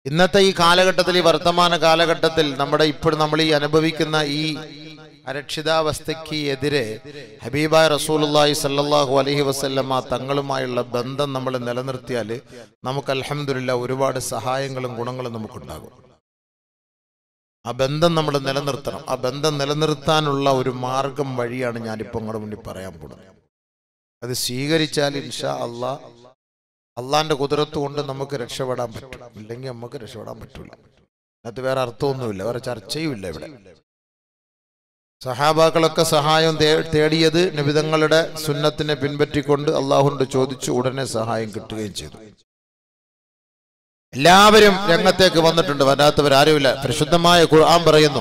ഇന്നത്തെ ഈ കാലഘട്ടത്തിൽ ഈ വർത്തമാന കാലഘട്ടത്തിൽ നമ്മുടെ ഇപ്പോഴും നമ്മൾ ഈ അനുഭവിക്കുന്ന ഈ അരക്ഷിതാവസ്ഥയ്ക്ക് എതിരെ ഹബീബായ റസൂലുള്ളാഹി സല്ലല്ലാഹു അലൈഹി വസല്ലമ തങ്ങളുമായുള്ള ബന്ധം നമ്മൾ നിലനിർത്തിയാൽ നമുക്ക് അൽഹംദുലില്ലാ ഒരുപാട് സഹായങ്ങളും ഗുണങ്ങളും നമുക്കുണ്ടാകും ആ ബന്ധം നമ്മൾ നിലനിർത്തണം ആ ബന്ധം നിലനിർത്താനുള്ള ഒരു മാർഗം വഴിയാണ് ഞാനിപ്പോൾ നിങ്ങളുടെ മുന്നിൽ പറയാൻ പോകുന്നത് അത് സ്വീകരിച്ചാൽ ഇൻഷാ അള്ളാ അള്ളാന്റെ കുതിരത്ത് കൊണ്ട് നമുക്ക് രക്ഷപ്പെടാൻ പറ്റും ഇല്ലെങ്കിൽ നമുക്ക് രക്ഷപ്പെടാൻ പറ്റൂല അത് വേറെ അർത്ഥമൊന്നുമില്ല വേറെ ചർച്ചയുമില്ല ഇവിടെ സഹാബാക്കളൊക്കെ സഹായം തേ- തേടിയത് നിബിതങ്ങളുടെ സുന്നത്തിനെ പിൻപറ്റിക്കൊണ്ട് അള്ളാഹുണ്ട് ചോദിച്ചു ഉടനെ സഹായം കിട്ടുകയും ചെയ്തു എല്ലാവരും രംഗത്തേക്ക് വന്നിട്ടുണ്ട് വരാത്തവരാരുമില്ല പരിശുദ്ധമായ ഖുർആൻ പറയുന്നു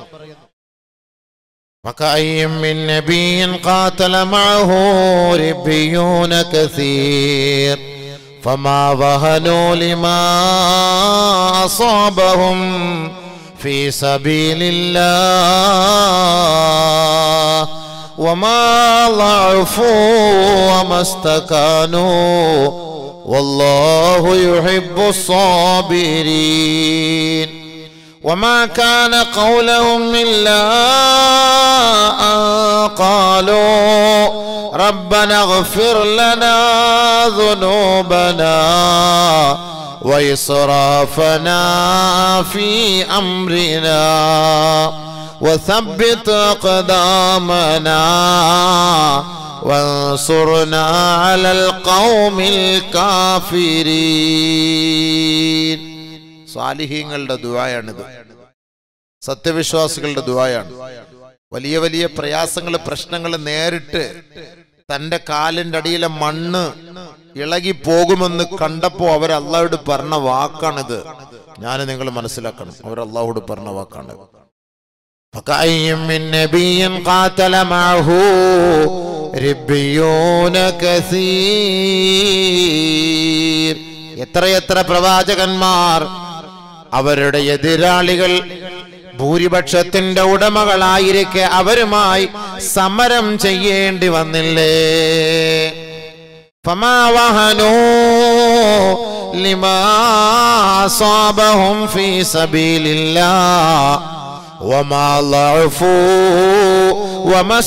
وكأي من نبي قاتل معه ربيون كثير فما وهنوا لما أصابهم في سبيل الله وما ضعفوا وما استكانوا والله يحب الصابرين وما كان قولهم إلا أن قالوا ربنا اغفر لنا ذنوبنا وإسرافنا في أمرنا وثبت أقدامنا وانصرنا على القوم الكافرين സാലിഹീങ്ങളുടെ ദുവായാണിത് സത്യവിശ്വാസികളുടെ ദുവായാണ് വലിയ വലിയ പ്രയാസങ്ങൾ പ്രശ്നങ്ങൾ നേരിട്ട് തന്റെ കാലിന്റെ അടിയിലെ മണ്ണ് ഇളകി പോകുമെന്ന് കണ്ടപ്പോ അവർ അള്ളാഹോട് പറഞ്ഞ വാക്കാണിത് ഞാൻ നിങ്ങൾ മനസ്സിലാക്കണം അവർ അള്ളാഹോട് പറഞ്ഞ വാക്കാണ് فكأي من نبي قاتل معه ربيون كثير എത്രയെത്ര പ്രവാചകന്മാർ അവരുടെ എതിരാളികൾ ഭൂരിപക്ഷത്തിന്റെ ഉടമകളായിരിക്കെ അവരുമായി സമരം ചെയ്യേണ്ടി വന്നില്ലേ فما وهنوا لما أصابهم في سبيل الله وما ضعفوا وما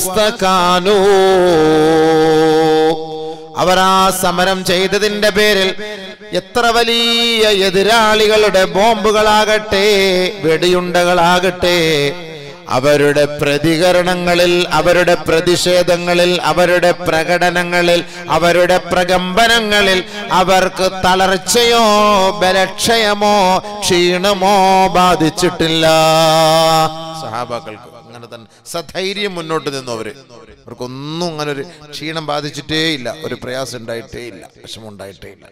استكانوا അവർ ആ സമരം ചെയ്തതിന്റെ പേരിൽ എത്ര വലിയ എതിരാളികളുടെ ബോംബുകളാകട്ടെ വെടിയുണ്ടകളാകട്ടെ അവരുടെ പ്രതികരണങ്ങളിൽ അവരുടെ പ്രതിഷേധങ്ങളിൽ അവരുടെ പ്രകടനങ്ങളിൽ അവരുടെ പ്രകമ്പനങ്ങളിൽ അവർക്ക് തളർച്ചയോ ബലക്ഷയമോ ക്ഷീണമോ ബാധിച്ചിട്ടില്ല സഹാബാക്കൾക്ക് അങ്ങനെ തന്നെ സധൈര്യം മുന്നോട്ട് നിന്നു അവര് അവർക്കൊന്നും അങ്ങനെ ഒരു ക്ഷീണം ബാധിച്ചിട്ടേ ഇല്ല ഒരു പ്രയാസം ഉണ്ടായിട്ടേ ഇല്ല വിഷമം ഉണ്ടായിട്ടേ ഇല്ല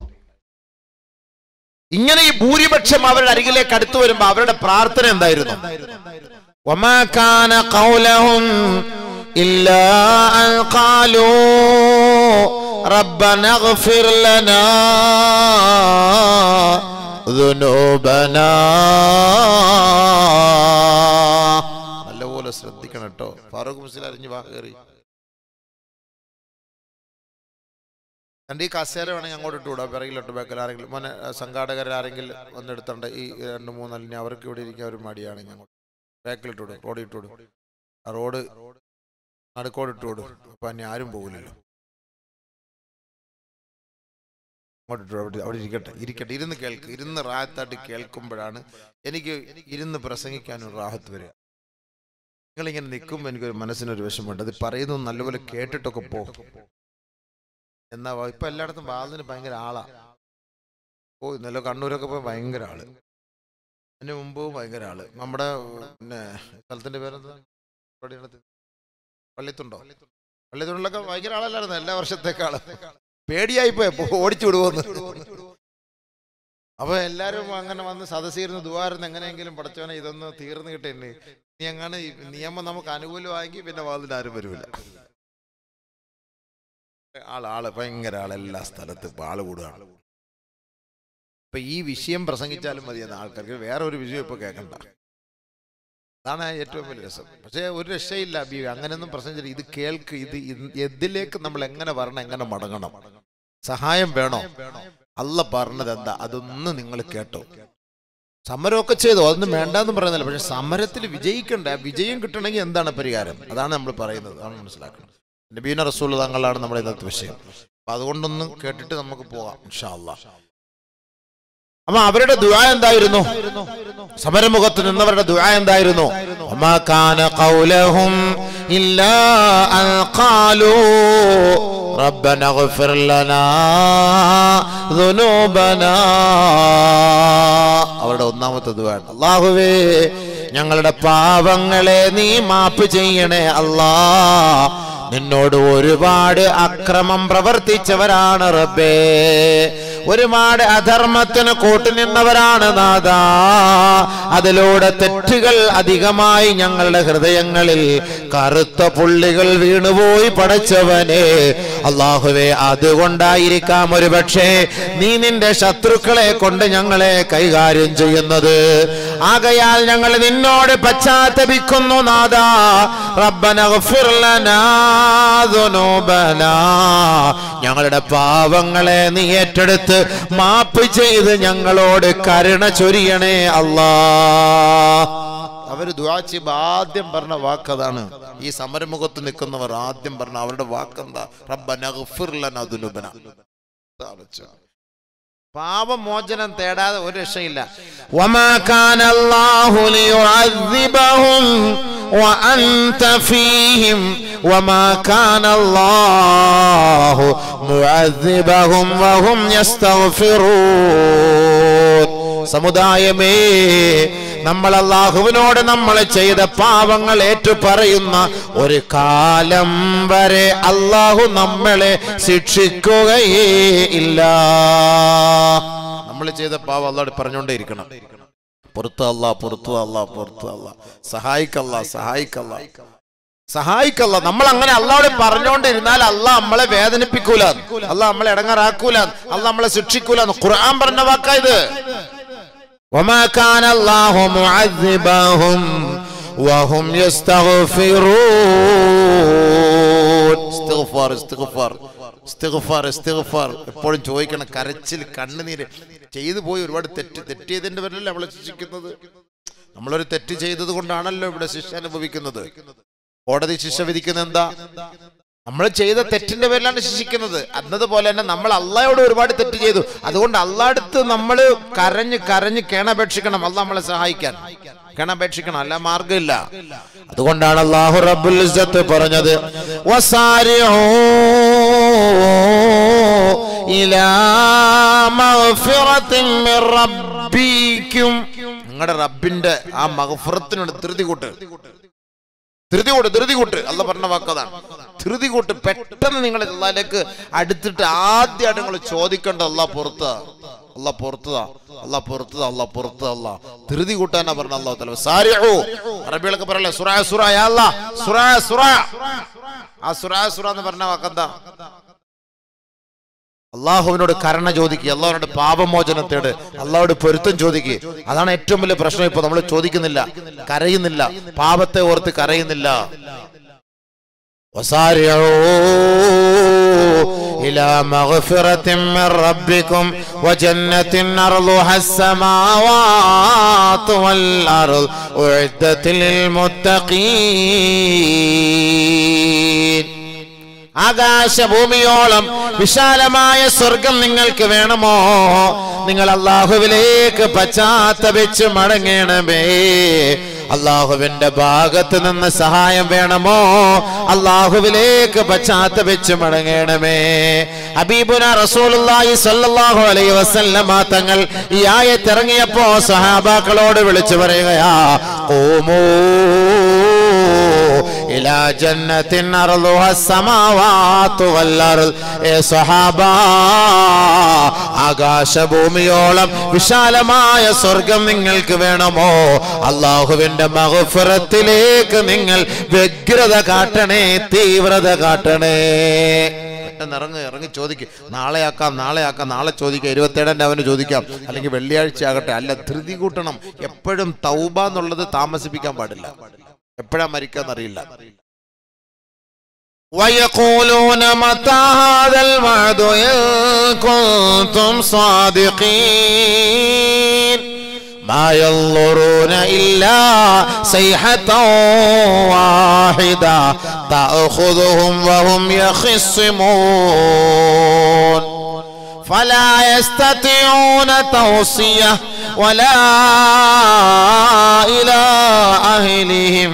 ഇങ്ങനെ ഈ ഭൂരിപക്ഷം അവരുടെ അരികിലേക്ക് അടുത്തു വരുമ്പോ അവരുടെ പ്രാർത്ഥന എന്തായിരുന്നു وما كان قولهم إلا أن قالوا ربنا اغفر لنا ذنوبنا നല്ലപോലെ ശ്രദ്ധിക്കണം കേട്ടോ ഫാറൂഖ് മുസ്ലിം അറിഞ്ഞു വാ കയറി എൻ്റെ ഈ കസേര വേണമെങ്കിൽ അങ്ങോട്ട് ഇട്ടുകൂടാ പിറകിലോട്ട് ബാക്കിൽ ആരെങ്കിലും മോനെ സംഘാടകർ ആരെങ്കിലും വന്നെടുത്തുണ്ട് ഈ രണ്ട് മൂന്നല്ലിനെ അവർക്ക് ഇവിടെ ഇരിക്കാൻ ഒരു മടിയാണെങ്കിൽ അങ്ങോട്ട് ബാക്കിലിട്ടോട് റോഡ് ഇട്ടോട് ആ റോഡ് നടുക്കോട് ഇട്ടോട് അപ്പൊ അന്നെ ആരും പോകില്ലല്ലോ അങ്ങോട്ട് ഇട്ടോട് അവിടെ അവിടെ ഇരിക്കട്ടെ ഇരിക്കട്ടെ ഇരുന്ന് കേൾക്ക് ഇരുന്ന് റാഹത്തായിട്ട് കേൾക്കുമ്പോഴാണ് എനിക്ക് ഇരുന്ന് പ്രസംഗിക്കാനും റാഹത്ത് വരിക നിങ്ങളിങ്ങനെ നിൽക്കുമ്പോൾ എനിക്കൊരു മനസ്സിനൊരു വിഷമമുണ്ട് അത് പറയുന്നത് നല്ലപോലെ കേട്ടിട്ടൊക്കെ പോ എന്നാ വാ, ഇപ്പൊ എല്ലായിടത്തും ബാലിന് ഭയങ്കര ആളാ ഓ ഇന്നലെ കണ്ണൂരൊക്കെ പോയി ഭയങ്കര ആള് അതിന് മുമ്പ് ഭയങ്കര ആള് നമ്മുടെ പിന്നെ സ്ഥലത്തിന്റെ പേരെന്താ എവിടെയാണ് പള്ളിത്തുണ്ടോ പള്ളിത്തുണ്ടിലൊക്കെ ഭയങ്കര ആളല്ലായിരുന്നു എല്ലാ വർഷത്തേക്കാളും പേടിയായി പോയി ഓടിച്ചു വിടുവോന്ന് അപ്പൊ എല്ലാരും അങ്ങനെ വന്ന് സദസ്സിരുന്ന് ദുവാരുന്ന് എങ്ങനെയെങ്കിലും പഠിച്ചവനെ ഇതൊന്ന് തീർന്നു കിട്ടേണ്ടി നീ അങ്ങനെ ഈ നിയമം നമുക്ക് അനുകൂലമായെങ്കിൽ പിന്നെ വാതിൽ ആരും വരൂല ആള് ആള് ഭയങ്കര ആള് എല്ലാ സ്ഥലത്തും ഇപ്പൊ ആള് കൂടുകയാണ് ഇപ്പൊ ഈ വിഷയം പ്രസംഗിച്ചാലും മതിയെന്ന് ആൾക്കാർക്ക് വേറെ ഒരു വിഷയം ഇപ്പൊ കേൾക്കണ്ട അതാണ് ഏറ്റവും വലിയ രസം പക്ഷേ ഒരു രക്ഷയില്ല ബി അങ്ങനെയൊന്നും പ്രസംഗിച്ചില്ല ഇത് കേൾക്ക് ഇത് ഇത് ഇതിലേക്ക് നമ്മൾ എങ്ങനെ വരണം എങ്ങനെ മടങ്ങണം സഹായം വേണോ അല്ല പറഞ്ഞത് എന്താ അതൊന്ന് നിങ്ങൾ കേട്ടോ സമരമൊക്കെ ചെയ്തു അതൊന്നും വേണ്ടെന്ന് പറയുന്നില്ല പക്ഷെ സമരത്തിൽ വിജയിക്കണ്ടേ ആ വിജയം കിട്ടണമെങ്കിൽ എന്താണ് പരിഹാരം അതാണ് നമ്മൾ പറയുന്നത് അതാണ് മനസ്സിലാക്കുന്നത് നബീന റസൂൽ തങ്ങളാണ് നമ്മുടെ ഇന്നത്തെ വിഷയം അപ്പൊ അതുകൊണ്ടൊന്നും കേട്ടിട്ട് നമുക്ക് പോകാം ഇൻഷാ അല്ലാ അപ്പൊ അവരുടെ ദുആ എന്തായിരുന്നു സമരമുഖത്ത് നിന്നവരുടെ ദുആ എന്തായിരുന്നു വമാ കാന ഖൗലഹും ഇല്ലാ അൻ ഖാലൂ റബ്ബന اغفر ലനാ ذنوبنا അവരുടെ ഒന്നാമത്തെ ദുആ അല്ലാഹുവേ ഞങ്ങളുടെ പാവങ്ങളെ നീ മാപ്പ് ചെയ്യണേ അല്ലാ നിന്നോട് ഒരുപാട് അക്രമം പ്രവർത്തിച്ചവരാണ് റബ്ബേ ഒരുപാട് അധർമ്മത്തിന് കൂട്ടുനിന്നവരാണ് നാഥ അതിലൂടെ തെറ്റുകൾ അധികമായി ഞങ്ങളുടെ ഹൃദയങ്ങളിൽ കറുത്ത പുള്ളികൾ വീണുപോയി പടച്ചവനെ അള്ളാഹുവെ അതുകൊണ്ടായിരിക്കാം ഒരു പക്ഷേ നീ നിന്റെ ശത്രുക്കളെ കൊണ്ട് ഞങ്ങളെ കൈകാര്യം ചെയ്യുന്നത് ആകയാൽ ഞങ്ങൾ നിന്നോട് പശ്ചാത്തപിക്കുന്നു നാഥ റബ്ബന ഗഫിർ ലനാ ദുനൂബനാ. ഞങ്ങളുടെ പാവങ്ങളെ നീ ഏറ്റെടുത്ത് മാപ്പ് ചെയ്ത് ഞങ്ങളോട് കരുണ ചൊരിയണേ അല്ലാ അവര് ദുആ ചെയ്യുമ്പോ ആദ്യം പറഞ്ഞ വാക്കതാണ് ഈ സമരമുഖത്ത് നിൽക്കുന്നവർ ആദ്യം പറഞ്ഞ അവരുടെ വാക്കെന്താ റബ്ബന ഗഫിർ ലനാ ദുനൂബന അതാണ് ചോ. പാപമോചനം തേടാതെ ഒരു രക്ഷയില്ല وما كان الله ليعذبهم وأنت فيهم وما كان الله معذبهم وهم يستغفرون സമുദായമേ നമ്മൾ അള്ളാഹുവിനോട് നമ്മൾ ചെയ്ത പാവങ്ങൾ ഏറ്റു പറയുന്ന ഒരു കാലം വരെ അള്ളാഹു നമ്മളെ ശിക്ഷിക്കുകയേ ഇല്ല നമ്മൾ ചെയ്ത പാവം അള്ളാഹ് പറഞ്ഞുകൊണ്ടേ ഇരിക്കണം പുറത്തു അല്ല പുറത്തു അല്ല പുറത്തു അല്ല സഹായിക്കല്ല സഹായിക്കല്ല സഹായിക്കല്ല നമ്മൾ അങ്ങനെ അള്ളാഹോട് പറഞ്ഞുകൊണ്ടിരുന്നാൽ അള്ളാഹ് നമ്മളെ വേദനിപ്പിക്കൂല അള്ളാഹ് നമ്മളെ ഇടങ്ങാറാക്കൂല അള്ളാഹ് നമ്മളെ ശിക്ഷിക്കൂല ഖുർആൻ പറഞ്ഞ വാക്കാ ഇത് وما كان الله معذبهم وهم يستغفرون استغفار استغفار استغفار استغفار എപ്പോഴും ചോദിക്കണം കരച്ചിൽ കണ്ണുനീര് ചെയ്തു പോയി ഒരുപാട് തെറ്റ് തെറ്റ് ചെയ്തതിന്റെ പേരിലല്ലേ നമ്മളെ ശിക്ഷിക്കുന്നത് നമ്മളൊരു തെറ്റ് ചെയ്തത് കൊണ്ടാണല്ലോ ഇവിടെ ശിക്ഷ അനുഭവിക്കുന്നത് കോടതി ശിക്ഷ വിധിക്കുന്നത് എന്താ നമ്മൾ ചെയ്ത തെറ്റിന്റെ പേരിലാണ് ശിക്ഷിക്കുന്നത് എന്നതുപോലെ തന്നെ നമ്മൾ അള്ളായോട് ഒരുപാട് തെറ്റ് ചെയ്തു അതുകൊണ്ട് അള്ളാടുത്ത് നമ്മൾ കരഞ്ഞ് കരഞ്ഞ് കേണപേക്ഷിക്കണം അള്ളാഹ് നമ്മളെ സഹായിക്കാൻ കേണപേക്ഷിക്കണം അല്ല മാർഗമില്ല അതുകൊണ്ടാണ് അള്ളാഹു റബ്ബുൽ ഇസ്സത്ത് പറഞ്ഞത് വസാരിഊ ഇലാ മഗ്ഫിറത്തിൻ മിർ റബ്ബിക്കും നിങ്ങളുടെ റബ്ബിന്റെ ആ മഗ്ഫിറത്തിനോട് ധൃതി കൂട്ട് ധൃതി കൂട്ട് ധൃതി കൂട്ട് അല്ല പറഞ്ഞ വാക്കതാണ് ധൃതി കൂട്ട് പെട്ടെന്ന് നിങ്ങൾ അള്ളാഹിലേക്ക് അടുത്തിട്ട് ആദ്യമായിട്ട് നിങ്ങൾ ചോദിക്കേണ്ട അല്ല പുറത്ത് അല്ല പുറത്തതാ അല്ല പുറത്തതാ അല്ല പുറത്ത് അല്ല ധൃതി കൂട്ടാനാ പറഞ്ഞ അള്ളാഹു തല സാരിഹു അറബികളൊക്കെ പറയല്ലേ സുറായ സുറായ അല്ല സുറായ സുറായ ആ സുറായ സുറ എന്ന് പറഞ്ഞ വാക്കെന്താ അള്ളാഹുവിനോട് കരുണ ചോദിക്കുക അള്ളാഹുവിനോട് പാപമോചനം തേട് അള്ളാഹോട് പൊരുത്തം ചോദിക്കുക അതാണ് ഏറ്റവും വലിയ പ്രശ്നം ഇപ്പൊ നമ്മൾ ചോദിക്കുന്നില്ല കരയുന്നില്ല പാപത്തെ ഓർത്ത് കരയുന്നില്ല وسارعوا إلى مغفرة من ربكم وجنة أرضها السماوات والأرض أعدت للمتقين ആകാശഭൂമിയോളം വിശാലമായ സ്വർഗം നിങ്ങൾക്ക് വേണമോ നിങ്ങൾ അള്ളാഹുവിലേക്ക് പശ്ചാത്തപിച്ച് മടങ്ങണമേ അള്ളാഹുവിന്റെ ഭാഗത്ത് നിന്ന് സഹായം വേണമോ അള്ളാഹുവിലേക്ക് പശ്ചാത്തപിച്ച് മടങ്ങണമേ ഹബീബുന റസൂലുള്ളാഹി സ്വല്ലല്ലാഹു അലൈഹി വസല്ലമ തങ്ങൾ ഈ ആയത്തിറങ്ങിയപ്പോ സഹാബാക്കളോട് വിളിച്ചു പറയുകയാ ഖൂമൂ ഇലാ ജന്നത്തിൻ അർളുഹ സമാവാത്തു വല്ലർദ് ഏ സ്വഹാബ ആകാശഭൂമിയോളം വിശാലമായ സ്വർഗം നിങ്ങൾക്ക് വേണമോ അള്ളാഹുവിന്റെ മഹഫറത്തിലേക്ക് നിങ്ങൾ വ്യഗ്രത കാട്ടണേ തീവ്രത കാട്ടണേ പെട്ടെന്ന് ഇറങ്ങി ഇറങ്ങി ചോദിക്കും നാളെ ആക്കാം നാളെ ആക്കാം നാളെ ചോദിക്കാം ഇരുപത്തേഴൻ്റെ അവന് ചോദിക്കാം അല്ലെങ്കിൽ വെള്ളിയാഴ്ച ആകട്ടെ അല്ല ധൃതി കൂട്ടണം എപ്പോഴും തൗബ എന്നുള്ളത് താമസിപ്പിക്കാൻ പാടില്ല എപ്പോഴാ മരിക്കാന്നറിയില്ല ويقولون متى هذا الوعد إن كنتم صادقين ما ينظرون إلا صيحة واحدة تأخذهم وهم يخصمون فلا يستطيعون توصية ولا إلى أهلهم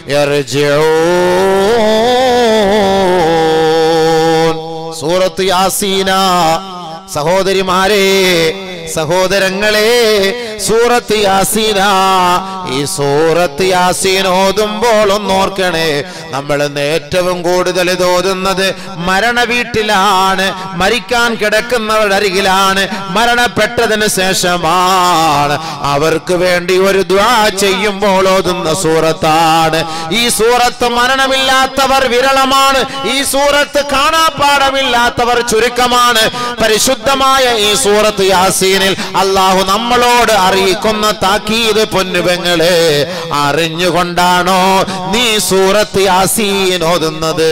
يرجعون സൂറത്ത് യാസീന സഹോദരിമാരെ സഹോദരങ്ങളെ സൂറത്ത് യാസീന ഈ സൂറത്ത് യാസീൻ ഓതുമ്പോൾ ഒന്നോർക്കണേ നമ്മൾ ഇന്ന് ഏറ്റവും കൂടുതൽ ഇത് ഓതുന്നത് മരണ വീട്ടിലാണ് മരിക്കാൻ കിടക്കുന്നവരുടെ അരികിലാണ് മരണപ്പെട്ടതിന് ശേഷമാണ് അവർക്ക് വേണ്ടി ഒരു ദ്വാ ചെയ്യുമ്പോൾ ഓതുന്ന സൂറത്താണ് ഈ സൂറത്ത് മരണമില്ലാത്തവർ വിരളമാണ് ഈ സൂറത്ത് കാണാപ്പാടമില്ലാത്തവർ ചുരുക്കമാണ് പരിശുദ്ധമായ ഈ സൂറത്ത് യാസീനിൽ അള്ളാഹു നമ്മളോട് അറിയിക്കുന്ന താക്കീത് പൊന്നുപെങ്ങളെ അറിഞ്ഞുകൊണ്ടാണോ നീ സൂറത്ത് യാസീൻ ഓതുന്നത്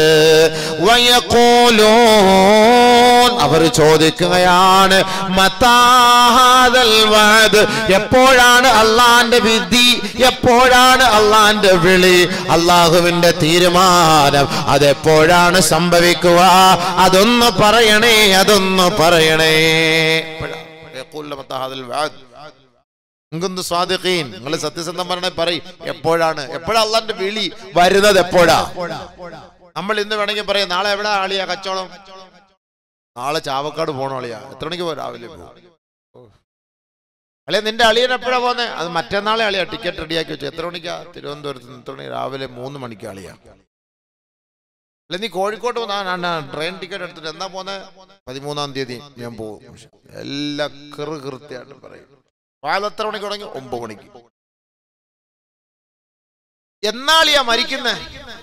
വയഖൂലൂൻ അവർ ചോദിക്കുകയാണ് മതാഹാദൽ വഅദ് എപ്പോഴാണ് അള്ളാന്റെ വിധി എപ്പോഴാണ് അള്ളാന്റെ വിളി അള്ളാഹുവിന്റെ തീരുമാനം അതെപ്പോഴാണ് സംഭവിക്കുക അതൊന്ന് പറയണേ അതൊന്ന് പറയണേ യഖൂല മതാഹാദൽ വഅദ് ഇങ്കുന്തു സ്വാദിഖീൻ നിങ്ങൾ സത്യസന്ധം പറഞ്ഞ പറയും എപ്പോഴാണ് എപ്പോഴാ അള്ളാന്റെ വിളി വരുന്നത് എപ്പോഴാ നമ്മൾ ഇന്ന് വേണമെങ്കിൽ പറയാം നാളെ എവിടെ ആളിയാ കച്ചവടം നാളെ ചാവക്കാട് പോണോ അളിയാ എത്ര മണിക്ക് പോ രാവിലെ പോകും അളിയ നിന്റെ അളിയൻ എപ്പോഴാ പോന്നെ അത് മറ്റന്നാളെ അളിയാ ടിക്കറ്റ് റെഡിയാക്കി വെച്ചു എത്ര മണിക്കാ തിരുവനന്തപുരത്ത് നിന്ന് എത്ര മണി രാവിലെ മൂന്ന് മണിക്ക് അളിയാ അല്ല നീ കോഴിക്കോട്ട് പോന്ന ട്രെയിൻ ടിക്കറ്റ് എടുത്തിട്ട് എന്നാ പോന്നെ പതിമൂന്നാം തീയതി ഞാൻ പോകും എല്ലാം കൃ കൃത്യമായിട്ട് പറയും വാൽ എത്ര മണിക്ക് തുടങ്ങി ഒമ്പത് മണിക്ക് എന്നാളിയാ മരിക്കുന്നേ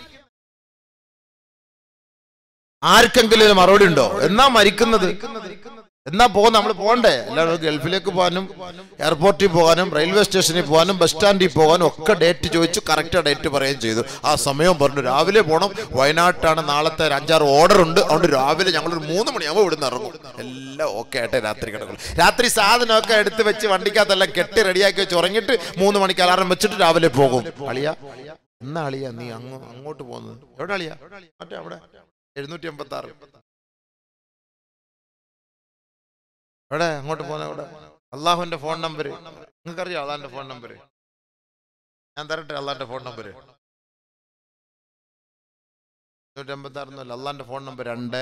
ആർക്കെങ്കിലും ഒരു മറുപടി ഉണ്ടോ എന്നാ മരിക്കുന്നത് എന്നാ പോകുന്ന നമ്മൾ പോകണ്ടേ എല്ലാവരും ഗൾഫിലേക്ക് പോകാനും എയർപോർട്ടിൽ പോകാനും റെയിൽവേ സ്റ്റേഷനിൽ പോകാനും ബസ് സ്റ്റാൻഡിൽ പോകാനും ഒക്കെ ഡേറ്റ് ചോദിച്ചു കറക്റ്റ് ഡേറ്റ് പറയുകയും ചെയ്തു ആ സമയം പറഞ്ഞു രാവിലെ പോകണം വയനാട്ടാണ് നാളത്തെ ഒരു അഞ്ചാറ് ഓർഡർ ഉണ്ട് അതുകൊണ്ട് രാവിലെ ഞങ്ങളൊരു മൂന്ന് മണിയാകുമ്പോൾ ഇവിടുന്ന് ഇറങ്ങും എല്ലാം ഓക്കെ ആയിട്ടേ രാത്രി കിടക്കുള്ളൂ രാത്രി സാധനമൊക്കെ എടുത്ത് വെച്ച് വണ്ടിക്കകത്തെല്ലാം കെട്ടി റെഡിയാക്കി വെച്ച് ഉറങ്ങിയിട്ട് മൂന്ന് മണിക്ക് അലാറം വെച്ചിട്ട് രാവിലെ പോകും അളിയ എന്നാ അളിയ നീ അങ്ങ് അങ്ങോട്ട് പോകുന്നത് എവിടെ അളിയ മറ്റേ അവിടെ എഴുന്നൂറ്റി എൺപത്തി ആറ് എവിടെ അങ്ങോട്ട് പോകുന്ന എവിടെ അള്ളാഹുവിന്റെ ഫോൺ നമ്പർ നിങ്ങൾക്കറിയാം അള്ളാഹിന്റെ ഫോൺ നമ്പർ ഞാൻ തരട്ടെ അള്ളാഹിന്റെ ഫോൺ നമ്പർ എഴുന്നൂറ്റി എൺപത്തി ആറൊന്നുമല്ല അള്ളാഹിന്റെ ഫോൺ നമ്പർ രണ്ട്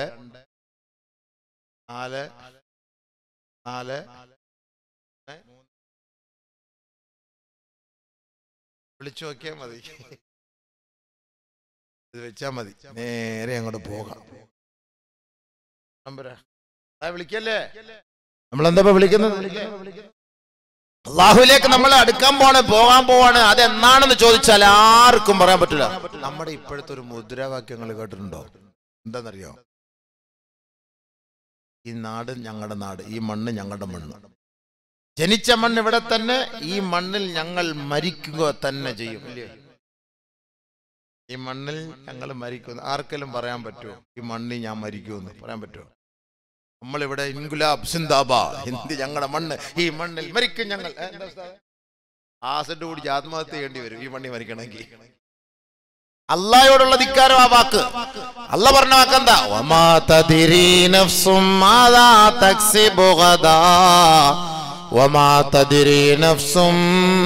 നാല് നാല് ഏ? വിളിച്ചു നോക്കിയാൽ മതി ഇത് വെച്ചാ മതി നേരെ അങ്ങോട്ട് പോകാം നമ്പരാ ആ വിളിക്കല്ലേ നമ്മൾ എന്താ വിളിക്കുന്നത് അള്ളാഹുലേക്ക് നമ്മൾ അടുക്കാൻ പോണ് പോകാൻ പോവാണ് അത് എന്നാണെന്ന് ചോദിച്ചാൽ ആർക്കും പറയാൻ പറ്റില്ല നമ്മുടെ ഇപ്പോഴത്തെ ഒരു മുദ്രാവാക്യങ്ങൾ കേട്ടിട്ടുണ്ടോ എന്താണെന്നറിയോ ഈ നാട് ഞങ്ങളുടെ നാട് ഈ മണ്ണ് ഞങ്ങളുടെ മണ്ണ് ജനിച്ച മണ്ണ് ഇവിടെ തന്നെ ഈ മണ്ണിൽ ഞങ്ങൾ മരിക്കുക തന്നെ ചെയ്യും ഇല്ലേ ഈ മണ്ണിൽ ഞങ്ങൾ മരിക്കുന്നു ആർക്കെങ്കിലും പറയാൻ പറ്റുമോ ഈ മണ്ണിൽ ഞാൻ മരിക്കുമെന്ന് പറയാൻ പറ്റുമോ നമ്മളിവിടെ ഇൻഗുലാബ് സിന്ദാബ ഹിന്ദി ഞങ്ങളുടെ മണ്ണ് ഈ മണ്ണിൽ മരിക്കും ഞങ്ങൾ ഏ, എന്താ ഉസ്താദേ? ആസിഡ് കുടിച്ച് ആത്മഹത്യ ചെയ്യേണ്ടി വരും ഈ മണ്ണി മരിക്കണമെങ്കിൽ അള്ളായോടുള്ള ധിക്കാരം ആ വാക്ക് അല്ല പറഞ്ഞ വാക്കെന്താ വമാ തദ്രി നഫ്സും മാതാ തക്സിബു ഗദാ വമാ തദ്രി നഫ്സും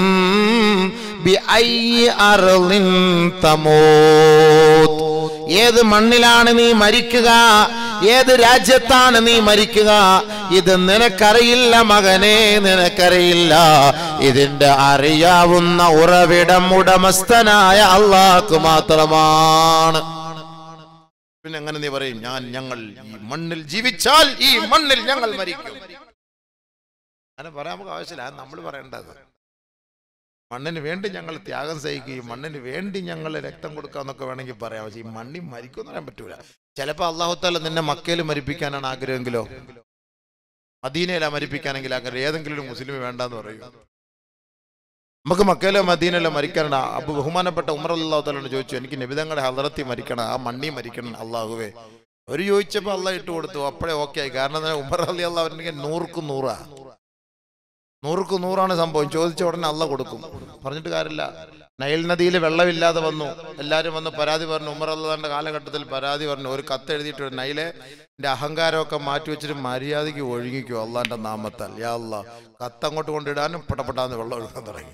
ബിഅയ്യി അർളിൻ തമൂത്ത് ഏത് മണ്ണിലാണ് നീ മരിക്കുക ഏത് രാജ്യത്താണ് നീ മരിക്കുക ഇത് നിനക്കറിയില്ല മകനെ നിനക്കറിയില്ല ഇതിന്റെ അറിയാവുന്ന ഉറവിടം ഉടമസ്ഥനായ അള്ളാഹ്ക്ക് മാത്രമാണ് പിന്നെ എങ്ങനെ നീ പറയും ഞാൻ ഞങ്ങൾ ഈ മണ്ണിൽ ജീവിച്ചാൽ ഈ മണ്ണിൽ ഞങ്ങൾ മരിക്കും അങ്ങനെ പറയാൻ നമുക്ക് ആവശ്യമില്ല നമ്മൾ പറയേണ്ടത് മണ്ണിന് വേണ്ടി ഞങ്ങൾ ത്യാഗം സഹിക്കുകയും മണ്ണിന് വേണ്ടി ഞങ്ങൾ രക്തം കൊടുക്കാന്നൊക്കെ വേണമെങ്കിൽ പറയാം പക്ഷേ ഈ മണ്ണിൽ മരിക്കുമെന്ന് പറയാൻ പറ്റൂല ചിലപ്പോൾ അള്ളാഹുത്താല നിന്നെ മക്കയിൽ മരിപ്പിക്കാനാണ് ആഗ്രഹമെങ്കിലോ മദീനയിലാ മരിപ്പിക്കാനെങ്കിൽ ആഗ്രഹം ഏതെങ്കിലും ഒരു മുസ്ലിം വേണ്ടെന്ന് പറയും നമുക്ക് മക്കയിലോ മദീനയിലോ മരിക്കാനാണ് അപ്പൊ ബഹുമാനപ്പെട്ട ഉമർ അള്ളാഹു താലോട് ചോദിച്ചു എനിക്ക് നിബിതങ്ങളുടെ ഹലറത്തി മരിക്കണം ആ മണ്ണി മരിക്കണം അള്ളാഹുവേ ഒരു ചോദിച്ചപ്പോൾ അള്ളാഹ് ഇട്ട് കൊടുത്തു അപ്പോഴേ ഓക്കെ ആയി കാരണം എന്താ, ഉമർ അലി അള്ളാഹ് നൂറുക്ക് നൂറാ നൂറുക്ക് നൂറാണ് സംഭവം ചോദിച്ച ഉടനെ അള്ള കൊടുക്കും പറഞ്ഞിട്ട് കാര്യമില്ല നൈൽ നദിയിൽ വെള്ളമില്ലാതെ വന്നു എല്ലാവരും വന്ന് പരാതി പറഞ്ഞു ഉമർ അള്ളാന്റെ കാലഘട്ടത്തിൽ പരാതി പറഞ്ഞു ഒരു കത്ത് എഴുതിയിട്ട് നൈലെ എന്റെ അഹങ്കാരമൊക്കെ മാറ്റി വെച്ചിട്ട് മര്യാദയ്ക്ക് ഒഴുകിക്കോ അള്ളാന്റെ നാമത്താൽ യാ അല്ലാ കത്ത് അങ്ങോട്ട് കൊണ്ടിടാനും പടപെടാന്ന് വെള്ളം ഒഴുകാൻ തുടങ്ങി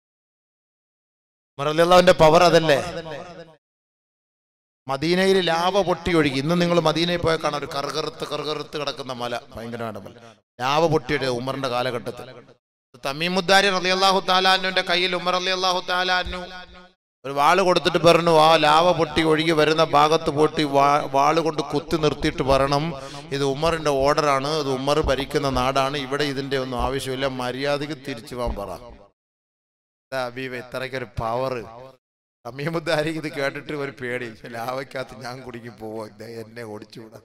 ഉമർ അള്ളാഹുവിന്റെ പവർ അതല്ലേ മദീനയിൽ ലാവ പൊട്ടി ഒഴുകി ഇന്ന് നിങ്ങൾ മദീനയിൽ പോയാൽ കാണാം ഒരു കറുകറുത്ത് കറുകറുത്ത് കിടക്കുന്ന മല ഭയങ്കരமான മല ലാവ പൊട്ടിയുടെ ഉമറിന്റെ കാലഘട്ടത്തിൽ തമീമുദ്ദാരി അലി അള്ളാഹു താലാനുവിന്റെ കയ്യിൽ ഉമർ അലി അള്ളാഹു താലാനു ഒരു വാള് കൊടുത്തിട്ട് പറഞ്ഞു ആ ലാവ പൊട്ടി ഒഴുകി വരുന്ന ഭാഗത്ത് പോയിട്ട് വാ- വാള് കൊണ്ട് കുത്തി നിർത്തിയിട്ട് പറയണം ഇത് ഉമറിന്റെ ഓർഡറാണ് ഇത് ഉമർ ഭരിക്കുന്ന നാടാണ് ഇവിടെ ഇതിന്റെ ഒന്നും ആവശ്യമില്ല മര്യാദക്ക് തിരിച്ചു പോകാൻ പറ ഇതാ ഹബീബ് ഇത്രയ്ക്കൊരു പവർ സമീമുദ്ധാരിക്ക് ഇത് കേട്ടിട്ട് ഒരു പേടി ലാവയ്ക്കകത്ത് ഞാൻ കുടുങ്ങി പോവോ ഇത് എന്നെ ഓടിച്ചുകൂടാ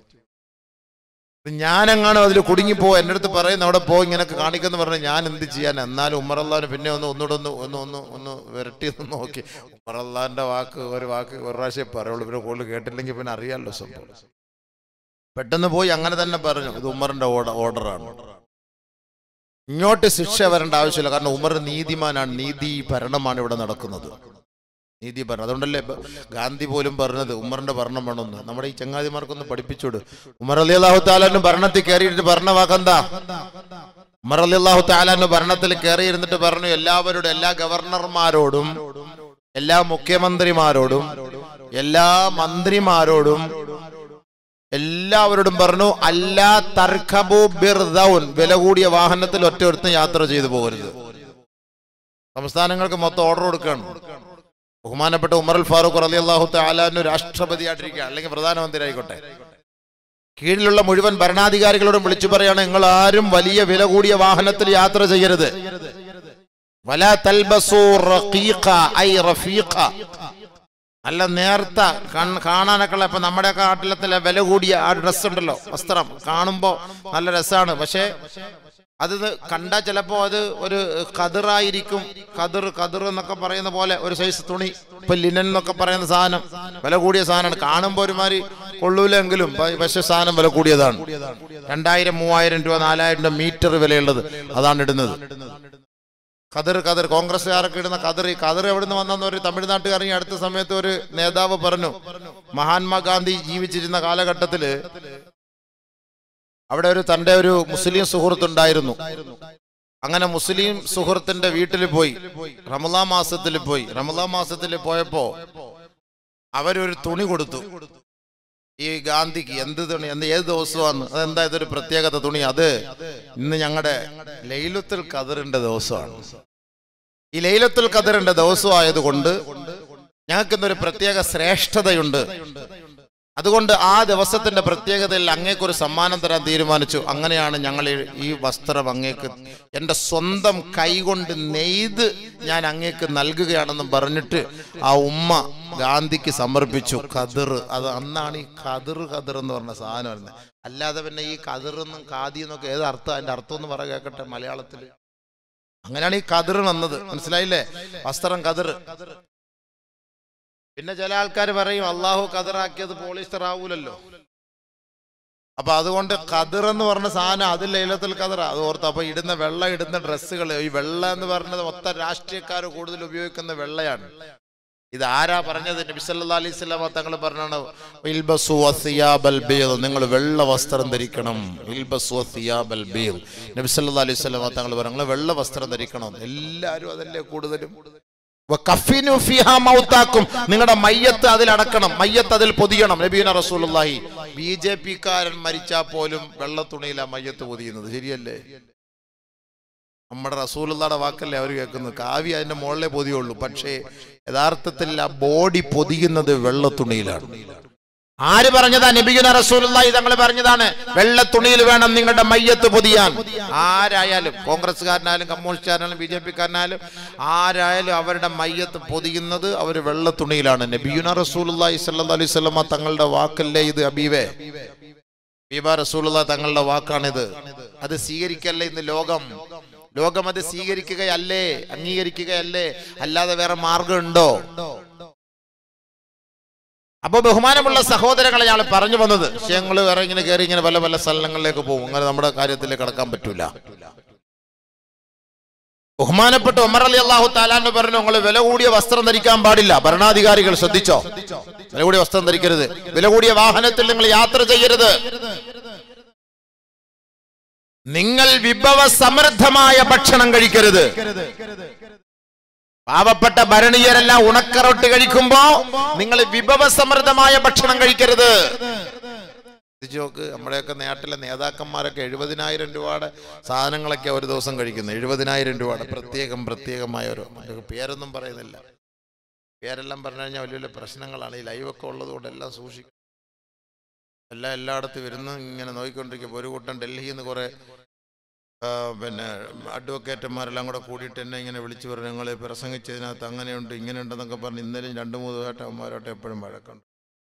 ഇത് ഞാനെങ്ങാണോ അതിൽ കുടുങ്ങി പോവോ എൻ്റെ അടുത്ത് പറയുന്ന അവിടെ പോ ഇങ്ങനെയൊക്കെ കാണിക്കുന്നു പറഞ്ഞാൽ ഞാൻ എന്ത് ചെയ്യാൻ എന്നാലും ഉമ്മറല്ലാന് പിന്നെ ഒന്ന് ഒന്നുകൂടെ ഒന്ന് ഒന്ന് ഒന്ന് ഒന്ന് വിരട്ടി ഒന്ന് നോക്കി ഉമ്മറല്ലാന്റെ വാക്ക് ഒരു വാക്ക് ഒരു പ്രാവശ്യം പറയുള്ളൂ പിന്നെ കൂടുതൽ കേട്ടില്ലെങ്കിൽ പിന്നെ അറിയാമല്ലോ സംഭവം പെട്ടെന്ന് പോയി അങ്ങനെ തന്നെ പറഞ്ഞു ഇത് ഉമ്മറിന്റെ ഓർഡർ ഓർഡറാണ് ഇങ്ങോട്ട് ശിക്ഷ വരേണ്ട ആവശ്യമില്ല കാരണം ഉമർ നീതിമാനാണ് നീതി ഭരണമാണ് ഇവിടെ നടക്കുന്നത് നീതി ഭരണം അതുകൊണ്ടല്ലേ ഇപ്പൊ ഗാന്ധി പോലും പറഞ്ഞത് ഉമറിന്റെ ഭരണം വേണമെന്ന് നമ്മുടെ ഈ ചങ്ങാതിമാർക്കൊന്ന് പഠിപ്പിച്ചോട് ഉമർ അലി അള്ളാഹു താലാന് ഭരണത്തിൽ കയറിയിട്ട് പറഞ്ഞ വാക്കെന്താ ഉമർ അലി അള്ളാഹു താലാന് ഭരണത്തിൽ കയറിയിരുന്നിട്ട് പറഞ്ഞു എല്ലാവരോടും എല്ലാ ഗവർണർമാരോടും എല്ലാ മുഖ്യമന്ത്രിമാരോടും എല്ലാ മന്ത്രിമാരോടും എല്ലാവരോടും പറഞ്ഞു അല്ലാ തർക്കബു ബിർദൗൻ വില കൂടിയ വാഹനത്തിൽ ഒറ്റ ഒരുത്തും യാത്ര ചെയ്തു പോകരുത് സംസ്ഥാനങ്ങൾക്ക് മൊത്തം ഓർഡർ കൊടുക്കുകയാണ് ബഹുമാനപ്പെട്ട ഉമർ ഫാറൂഖ് അലി അള്ളാഹു താലാനു രാഷ്ട്രപതിയായിട്ടിരിക്കുക അല്ലെങ്കിൽ പ്രധാനമന്ത്രി ആയിക്കോട്ടെ കീഴിലുള്ള മുഴുവൻ ഭരണാധികാരികളോടും വിളിച്ചു പറയാണ് നിങ്ങൾ ആരും വലിയ വില കൂടിയ വാഹനത്തിൽ യാത്ര ചെയ്യരുത് വല തൽബസു റഖീഖ ഐ റഫീഖ നല്ല നേർത്ത കൺ കാണാനൊക്കെ ഉള്ള ഇപ്പൊ നമ്മുടെയൊക്കെ നാട്ടിലത്തിലെ വില കൂടിയ ആ ഡ്രസ് ഉണ്ടല്ലോ വസ്ത്രം കാണുമ്പോൾ നല്ല രസമാണ് പക്ഷേ അത് കണ്ടാൽ ചിലപ്പോൾ അത് ഒരു കതിറായിരിക്കും കതിർ കതിർ എന്നൊക്കെ പറയുന്ന പോലെ ഒരു സൈസ് തുണി ഇപ്പൊ ലിനൻ എന്നൊക്കെ പറയുന്ന സാധനം വില കൂടിയ സാധനമാണ് കാണുമ്പോൾ ഒരുമാതിരി കൊള്ളൂലെങ്കിലും പ- പക്ഷെ സാധനം വില കൂടിയതാണ് രണ്ടായിരം മൂവായിരം രൂപ നാലായിരം രൂപ മീറ്റർ വിലയുള്ളത് അതാണ് ഇടുന്നത് കതിർ കതിർ കോൺഗ്രസ്സുകാരൊക്കെ ഇടുന്ന കതിർ ഈ കതിർ എവിടുന്ന് വന്നെന്ന് ഒരു തമിഴ്നാട്ടുകാരൻ ഈ അടുത്ത സമയത്ത് ഒരു നേതാവ് പറഞ്ഞു മഹാത്മാഗാന്ധി ജീവിച്ചിരുന്ന കാലഘട്ടത്തില് അവിടെ ഒരു തന്റെ ഒരു മുസ്ലിം സുഹൃത്തുണ്ടായിരുന്നു അങ്ങനെ മുസ്ലിം സുഹൃത്തിന്റെ വീട്ടിൽ പോയി റമലാ മാസത്തിൽ പോയി റമലാ മാസത്തിൽ പോയപ്പോ അവരൊരു തുണി കൊടുത്തു ഈ ഗാന്ധിക്ക് എന്ത് തുണി എന്ത് ഏത് ദിവസമാണ് അതെന്താ ഇതൊരു പ്രത്യേകത തുണി അത് ഇന്ന് ഞങ്ങളുടെ ലൈലത്തുൽ ഖദറിന്റെ ദിവസമാണ് ഈ ലൈലത്തുൽ ഖദറിന്റെ ദിവസമായതുകൊണ്ട് ഞങ്ങൾക്ക് ഇന്നൊരു പ്രത്യേക ശ്രേഷ്ഠതയുണ്ട് അതുകൊണ്ട് ആ ദിവസത്തിന്റെ പ്രത്യേകതയിൽ അങ്ങേക്കൊരു സമ്മാനം തരാൻ തീരുമാനിച്ചു അങ്ങനെയാണ് ഞങ്ങൾ ഈ- ഈ വസ്ത്രം അങ്ങേക്ക് എൻ്റെ സ്വന്തം കൈകൊണ്ട് നെയ്ത് ഞാൻ അങ്ങേക്ക് നൽകുകയാണെന്നും പറഞ്ഞിട്ട് ആ ഉമ്മ ഗാന്ധിക്ക് സമർപ്പിച്ചു കതിർ അത് അന്നാണ് ഈ കതിർ കതിർ എന്ന് പറഞ്ഞ സാധനം വരുന്നത് അല്ലാതെ പിന്നെ ഈ കതിറെന്നും കാതി എന്നൊക്കെ ഏത് അർത്ഥം അതിന്റെ അർത്ഥം എന്ന് പറ കേൾക്കട്ടെ മലയാളത്തിൽ അങ്ങനെയാണ് ഈ കതിർ വന്നത് മനസ്സിലായില്ലേ വസ്ത്രം കതിർ പിന്നെ ചില ആൾക്കാർ പറയും അള്ളാഹു കതിറാക്കിയത് പോളിസ്റ്റർ ആവൂലല്ലോ അപ്പൊ അതുകൊണ്ട് കതിർ എന്ന് പറഞ്ഞ സാധനം അത് ലൈലത്തിൽ കതിർ അത് ഓർത്ത് അപ്പൊ ഇടുന്ന വെള്ള ഇടുന്ന ഡ്രസ്സുകൾ ഈ വെള്ള എന്ന് പറഞ്ഞത് മൊത്തം രാഷ്ട്രീയക്കാർ കൂടുതൽ ഉപയോഗിക്കുന്ന വെള്ളയാണ് ഇത് ആരാ പറഞ്ഞത് നബിസല്ലാ അലൈഹി സ്വലാമ തങ്ങൾ പറഞ്ഞാണ് ഇൽബസു വസിയാബൽ ബീദ് നിങ്ങൾ വെള്ള വസ്ത്രം ധരിക്കണം ഇൽബസു വസിയാബൽ ബീദ് നബിസല്ലാ അലൈഹി സ്വലാമ തങ്ങൾ പറഞ്ഞു നിങ്ങൾ വെള്ള വസ്ത്രം ധരിക്കണം എല്ലാവരും അതല്ലേ കൂടുതലും വകഫിനു ഫിഹാ മൗതാക്കും നിങ്ങളുടെ മയ്യത്ത് അതിൽ അടക്കണം മയ്യത്ത് അതിൽ പൊതിയണം നബീന റസൂലുള്ളാഹി ബി ജെ പി കാരൻ മരിച്ചാൽ പോലും വെള്ള തുണിയിലാ മയ്യത്ത് പൊതിയുന്നത് ശരിയല്ലേ നമ്മുടെ റസൂലുള്ളാടെ വാക്കല്ലേ അവർ കേൾക്കുന്നത് കാവ്യ അതിന്റെ മുകളിലേ പൊതിയുള്ളൂ പക്ഷേ യഥാർത്ഥത്തിൽ ആ ബോഡി പൊതിയുന്നത് വെള്ള തുണിയിലാണ് ആര് പറഞ്ഞതാ നബിഗുന റസൂലുള്ളാഹി തങ്ങൾ പറഞ്ഞതാണ് വെള്ള തുണിയിൽ വേണം നിങ്ങളുടെ മയ്യത്ത് പൊതിയാൻ ആരായാലും കോൺഗ്രസ്സുകാരനായാലും കമ്മ്യൂണിസ്റ്റുകാരനായാലും ബി ജെ പിക്കാരനായാലും ആരായാലും അവരുടെ മയ്യത്ത് പൊതിയുന്നത് അവർ വെള്ള തുണിയിലാണ് നബിയുന റസൂലുള്ളാഹി സ്വല്ലല്ലാഹി അലൈഹി വസല്ലമ തങ്ങളുടെ വാക്കല്ലേ ഇത് അബീവേ ബീബ റസൂലുള്ള തങ്ങളുടെ വാക്കാണിത് അത് സ്വീകരിക്കല്ലേ ഇന്ന് ലോകം ലോകം അത് സ്വീകരിക്കുകയല്ലേ അംഗീകരിക്കുകയല്ലേ അല്ലാതെ വേറെ മാർഗമുണ്ടോ അപ്പൊ ബഹുമാനമുള്ള സഹോദരങ്ങളെ ഞങ്ങൾ പറഞ്ഞു വന്നത് വിഷയങ്ങൾ വേറെ ഇങ്ങനെ കയറി ഇങ്ങനെ പല പല സ്ഥലങ്ങളിലേക്ക് പോകും അങ്ങനെ നമ്മുടെ കാര്യത്തിലേക്ക് കടക്കാൻ പറ്റൂല ബഹുമാനപ്പെട്ട ഉമർ അലി അള്ളാഹു താലാന്ന് പറഞ്ഞു നിങ്ങൾ വില കൂടിയ വസ്ത്രം ധരിക്കാൻ പാടില്ല ഭരണാധികാരികൾ ശ്രദ്ധിച്ചോ വില കൂടിയ വസ്ത്രം ധരിക്കരുത് വില കൂടിയ വാഹനത്തിൽ നിങ്ങൾ യാത്ര ചെയ്യരുത് നിങ്ങൾ വിഭവ സമൃദ്ധമായ ഭക്ഷണം കഴിക്കരുത് പാവപ്പെട്ട ഭരണീയരെല്ലാം ഉണക്കറൊട്ട് കഴിക്കുമ്പോ നിങ്ങൾ വിഭവ സമൃദ്ധമായ ഭക്ഷണം കഴിക്കരുത് ചിന്തിച്ച് നോക്ക് നമ്മുടെയൊക്കെ നാട്ടിലെ നേതാക്കന്മാരൊക്കെ എഴുപതിനായിരം രൂപയുടെ സാധനങ്ങളൊക്കെ ഒരു ദിവസം കഴിക്കുന്നത് എഴുപതിനായിരം രൂപയുടെ പ്രത്യേകം പ്രത്യേകമായ ഒരു അതിന്റെ പേരൊന്നും പറയുന്നില്ല പേരെല്ലാം പറഞ്ഞു കഴിഞ്ഞാൽ വലിയ വലിയ പ്രശ്നങ്ങളാണ് ഈ ലൈവൊക്കെ ഉള്ളത് കൊണ്ട് എല്ലാം സൂക്ഷിക്കും എല്ലാം എല്ലായിടത്തും വരുന്നു ഇങ്ങനെ നോക്കിക്കൊണ്ടിരിക്കും ഒരു കൂട്ടം ഡൽഹിയിൽ നിന്ന് കുറേ ആ, പിന്നെ അഡ്വക്കേറ്റന്മാരെല്ലാം കൂടെ കൂടിയിട്ട് എന്നെ ഇങ്ങനെ വിളിച്ചു പറഞ്ഞു നിങ്ങൾ പ്രസംഗിച്ചതിനകത്ത് അങ്ങനെയുണ്ട് ഇങ്ങനെയുണ്ടെന്നൊക്കെ പറഞ്ഞ് ഇന്നലെയും രണ്ട് മൂന്ന് ദിവസമായിട്ട് അവന്മാരോട്ട് എപ്പോഴും വഴക്കുണ്ട്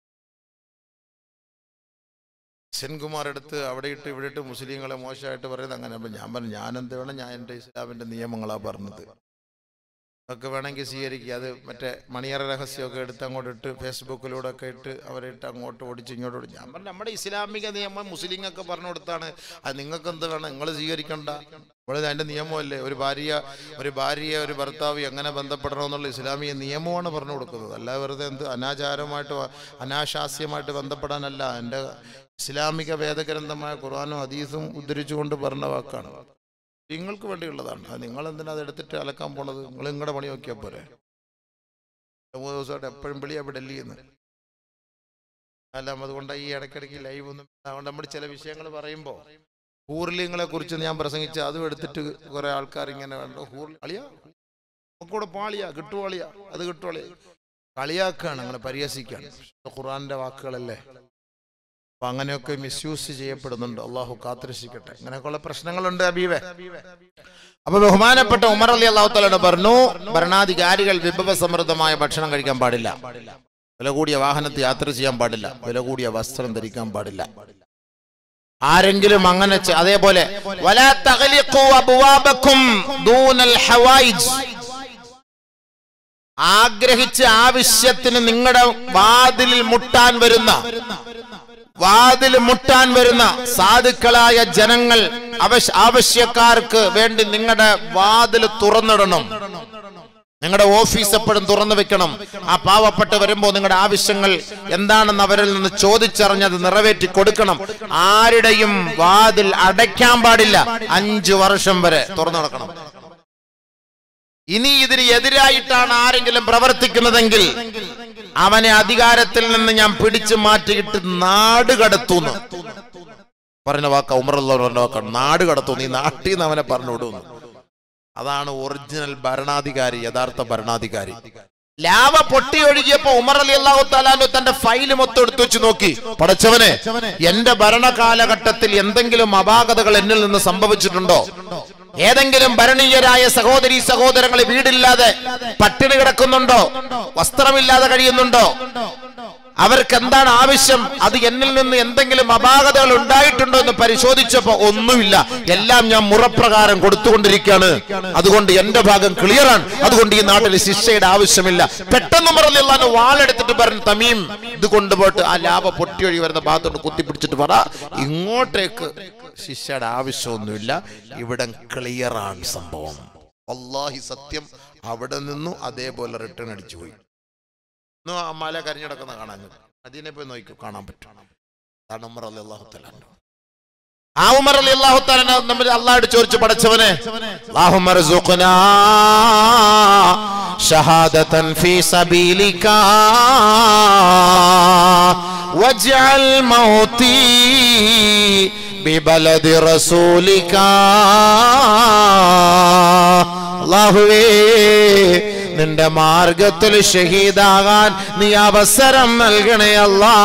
സെൻകുമാർ എടുത്ത് അവിടെ ഇട്ട് ഇവിടെ ഇട്ട് മുസ്ലിങ്ങളെ മോശമായിട്ട് പറയുന്നത് അങ്ങനെ അപ്പം ഞാൻ പറഞ്ഞു ഞാൻ എന്ത് വേണം ഞാൻ എൻ്റെ ഇസ്ലാമിൻ്റെ നിയമങ്ങളാണ് പറഞ്ഞത് ഒക്കെ വേണമെങ്കിൽ സ്വീകരിക്കുക അത് മറ്റേ മണിയറ രഹസ്യമൊക്കെ എടുത്ത് അങ്ങോട്ട് ഇട്ട് ഫേസ്ബുക്കിലൂടെ ഒക്കെ ഇട്ട് അവരെ ഇട്ട് അങ്ങോട്ട് ഓടിച്ച് ഇങ്ങോട്ട് ഓടിച്ച് ഞാൻ പറഞ്ഞു നമ്മുടെ ഇസ്ലാമിക നിയമം മുസ്ലിങ്ങൾക്ക് പറഞ്ഞു കൊടുത്താണ് അത് നിങ്ങൾക്ക് എന്ത് വേണം നിങ്ങൾ സ്വീകരിക്കണ്ട നമ്മൾ അതിൻ്റെ നിയമമല്ലേ ഒരു ഭാര്യ ഒരു ഭാര്യയെ ഒരു ഭർത്താവ് എങ്ങനെ ബന്ധപ്പെടണമെന്നുള്ള ഇസ്ലാമിക നിയമമാണ് പറഞ്ഞു കൊടുക്കുന്നത് അല്ല വെറുതെ എന്ത് അനാചാരമായിട്ട് വ- അനാശാസ്യമായിട്ട് ബന്ധപ്പെടാനല്ല എൻ്റെ ഇസ്ലാമിക വേദഗ്രന്ഥമായ ഖുർആാനും ഹദീസും ഉദ്ധരിച്ചുകൊണ്ട് പറഞ്ഞ വാക്കാണ് നിങ്ങൾക്ക് വേണ്ടിയുള്ളതാണ് അത് നിങ്ങൾ എന്തിനാ അത് എടുത്തിട്ട് അലക്കാൻ പോണത് നിങ്ങൾ നിങ്ങളുടെ പണി നോക്കിയാൽ പോരെ രണ്ട് മൂന്ന് ദിവസമായിട്ട് എപ്പോഴും വിളിയാ ഡൽഹിയിൽ നിന്ന് അല്ല അതുകൊണ്ട് ഈ ഇടയ്ക്കിടയ്ക്ക് ലൈവ് ഒന്നും അതുകൊണ്ട് നമ്മൾ ചില വിഷയങ്ങൾ പറയുമ്പോൾ ഹൂർലിങ്ങളെ കുറിച്ച് ഞാൻ പ്രസംഗിച്ച അതും എടുത്തിട്ട് കുറെ ആൾക്കാർ ഇങ്ങനെ കണ്ടു ഹൂർ അളിയാ നമുക്കൂടെ പാളിയാ കിട്ടുവാളിയാ അത് കിട്ടുവാളിയാ കളിയാക്കാണ് അങ്ങനെ പരിഹസിക്കാണ് ഖുറാന്റെ വാക്കുകളല്ലേ അപ്പൊ അങ്ങനെയൊക്കെ മിസ്യൂസ് ചെയ്യപ്പെടുന്നുണ്ട് അള്ളാഹു കാത്തിരക്ഷിക്കട്ടെ അങ്ങനെയൊക്കെയുള്ള പ്രശ്നങ്ങളുണ്ട് അബീവെ അപ്പൊ ബഹുമാനപ്പെട്ട ഉമർ അലി അള്ളാഹു തലോട് പറഞ്ഞു ഭരണാധികാരികൾ വിഭവ സമൃദ്ധമായ ഭക്ഷണം കഴിക്കാൻ പാടില്ല വില കൂടിയ വാഹനത്തിൽ യാത്ര ചെയ്യാൻ പാടില്ല വില കൂടിയ വസ്ത്രം ധരിക്കാൻ പാടില്ല ആരെങ്കിലും അങ്ങനെ ചെ- അതേപോലെ വലാ തഗ്ലിഖു അബ്വാബക്കും ദൂനൽ ഹവായിജ് ആഗ്രഹിച്ച് ആവശ്യത്തിന് നിങ്ങളുടെ വാതിലിൽ മുട്ടാൻ വരുന്ന വാതിൽ മുട്ടാൻ വരുന്ന സാധുക്കളായ ജനങ്ങൾ അവശ്യ ആവശ്യക്കാർക്ക് വേണ്ടി നിങ്ങളുടെ വാതിൽ തുറന്നിടണം നിങ്ങളുടെ ഓഫീസ് എപ്പോഴും തുറന്നു വെക്കണം ആ പാവപ്പെട്ട് വരുമ്പോൾ നിങ്ങളുടെ ആവശ്യങ്ങൾ എന്താണെന്ന് അവരിൽ നിന്ന് ചോദിച്ചറിഞ്ഞത് നിറവേറ്റി കൊടുക്കണം ആരുടെയും വാതിൽ അടയ്ക്കാൻ പാടില്ല അഞ്ചു വർഷം വരെ തുറന്നു നടക്കണം ഇനി ഇതിന് എതിരായിട്ടാണ് ആരെങ്കിലും പ്രവർത്തിക്കുന്നതെങ്കിൽ അവനെ അധികാരത്തിൽ നിന്ന് ഞാൻ പിടിച്ചു മാറ്റിയിട്ട് നാട് കടത്തുന്നു പറഞ്ഞ വാക്ക ഉമറുള്ള പറഞ്ഞ വാക്കാണ് നാട് കടത്തുന്നു ഈ നാട്ടിൽ നിന്ന് അവനെ പറഞ്ഞു വിടുന്നു അതാണ് ഒറിജിനൽ ഭരണാധികാരി യഥാർത്ഥ ഭരണാധികാരി ലാവ പൊട്ടി ഒഴുകിയപ്പോ ഉമർ അലി അള്ളാഹു താലാനു തന്റെ ഫയല് മൊത്തം എടുത്തു വെച്ച് നോക്കി പടച്ചവനെ എന്റെ ഭരണകാലഘട്ടത്തിൽ എന്തെങ്കിലും അപാകതകൾ എന്നിൽ നിന്ന് സംഭവിച്ചിട്ടുണ്ടോ ഏതെങ്കിലും ഭരണീയരായ സഹോദരി സഹോദരങ്ങൾ വീടില്ലാതെ പട്ടിണി കിടക്കുന്നുണ്ടോ വസ്ത്രമില്ലാതെ കഴിയുന്നുണ്ടോ അവർക്ക് എന്താണ് ആവശ്യം അത് എന്നിൽ നിന്ന് എന്തെങ്കിലും അപാകതകൾ ഉണ്ടായിട്ടുണ്ടോ എന്ന് പരിശോധിച്ചപ്പോ ഒന്നുമില്ല എല്ലാം ഞാൻ മുറപ്രകാരം കൊടുത്തുകൊണ്ടിരിക്കുകയാണ് അതുകൊണ്ട് എന്റെ ഭാഗം ക്ലിയറാണ് അതുകൊണ്ട് ഈ നാട്ടിൽ ശിക്ഷയുടെ ആവശ്യമില്ല പെട്ടെന്ന് പറഞ്ഞില്ല വാളെടുത്തിട്ട് പറഞ്ഞു തമീം ഇത് കൊണ്ടുപോയിട്ട് ആ ലാഭ പൊട്ടിയൊഴി വരുന്ന ഭാഗത്തോട്ട് കുത്തിപ്പിടിച്ചിട്ട് പറ ഇങ്ങോട്ടേക്ക് ശിക്ഷയുടെ ആവശ്യമൊന്നുമില്ല ഇവിടെ ക്ലിയറാണ് സംഭവം അള്ളാഹി സത്യം അവിടെ നിന്നു അതേപോലെ റിട്ടേൺ അടിച്ചു പോയി ഇന്ന് ആ മല കരിഞ്ഞിടക്കുന്ന കാണാൻ അതിനെ പോയി നോക്കി കാണാൻ പറ്റും അതാണ് ഉമർ അലി അള്ളാഹു തലാൻ ആ ഉമർ അലി അള്ളാഹു തലാൻ നമ്മൾ അള്ളാഹോട് ചോദിച്ചു പഠിച്ചവനെ اللهم ارزقنا شهادة في سبيلك واجعل موتي ببلد رسولك അള്ളാഹുവേ നിന്റെ മാർഗത്തിൽ ഷഹീദാകാൻ നീ അവസരം നൽകണേ അല്ലാ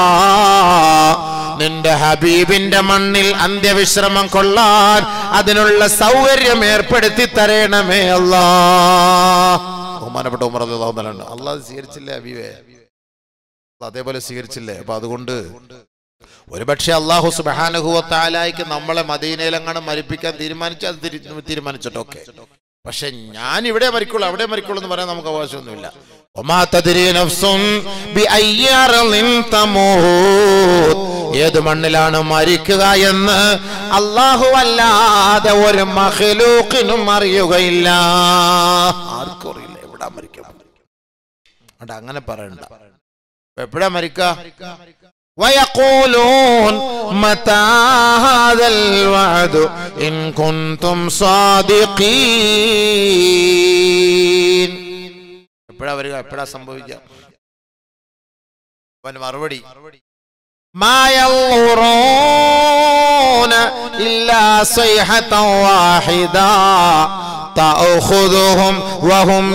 നിന്റെ ഹബീബിന്റെ മണ്ണിൽ അന്ത്യവിശ്രമം കൊള്ളാൻ അതിനുള്ള സൗകര്യം ഏർപ്പെടുത്തി തരണമേ അല്ലാ ബഹുമാനപ്പെട്ട ഉമർ അള്ളാഹുണ്ട് അള്ളാഹ് സ്വീകരിച്ചില്ലേ ഹബീബേ അള്ളാഹ് അതേപോലെ സ്വീകരിച്ചില്ലേ അപ്പൊ അതുകൊണ്ട് ഒരുപക്ഷെ അള്ളാഹു സുബാനുഭവത്താലായിക്ക് നമ്മളെ മദീനയിലെങ്ങാണ് മരിപ്പിക്കാൻ തീരുമാനിച്ചു അത് തിരി- തീരുമാനിച്ചിട്ടൊക്കെ പക്ഷെ ഞാൻ ഇവിടെ മരിക്കുള്ളൂ അവിടെ മരിക്കുള്ളൂ എന്ന് പറയാൻ നമുക്ക് അവകാശമൊന്നുമില്ല وما تدري نفس بأي أرض تموت ഏത് മണ്ണിലാണ് മരിക്കുക എന്ന് അള്ളാഹു അല്ലാതെ ഒരു മഹലൂക്കിനും അറിയുകയില്ല ആർക്കും അറിയില്ല എവിടാ മരിക്കാൻ അവിടെ അങ്ങനെ പറയണ്ട എപ്പോഴാ മരിക്ക ويقولون متى هذا الوعد إن كنتم صادقين എപ്പോഴാ വരിക എപ്പോഴാ സംഭവിക്കുക അവന് മറുപടി ما ينظرون إلا صيحة واحدة تأخذهم وهم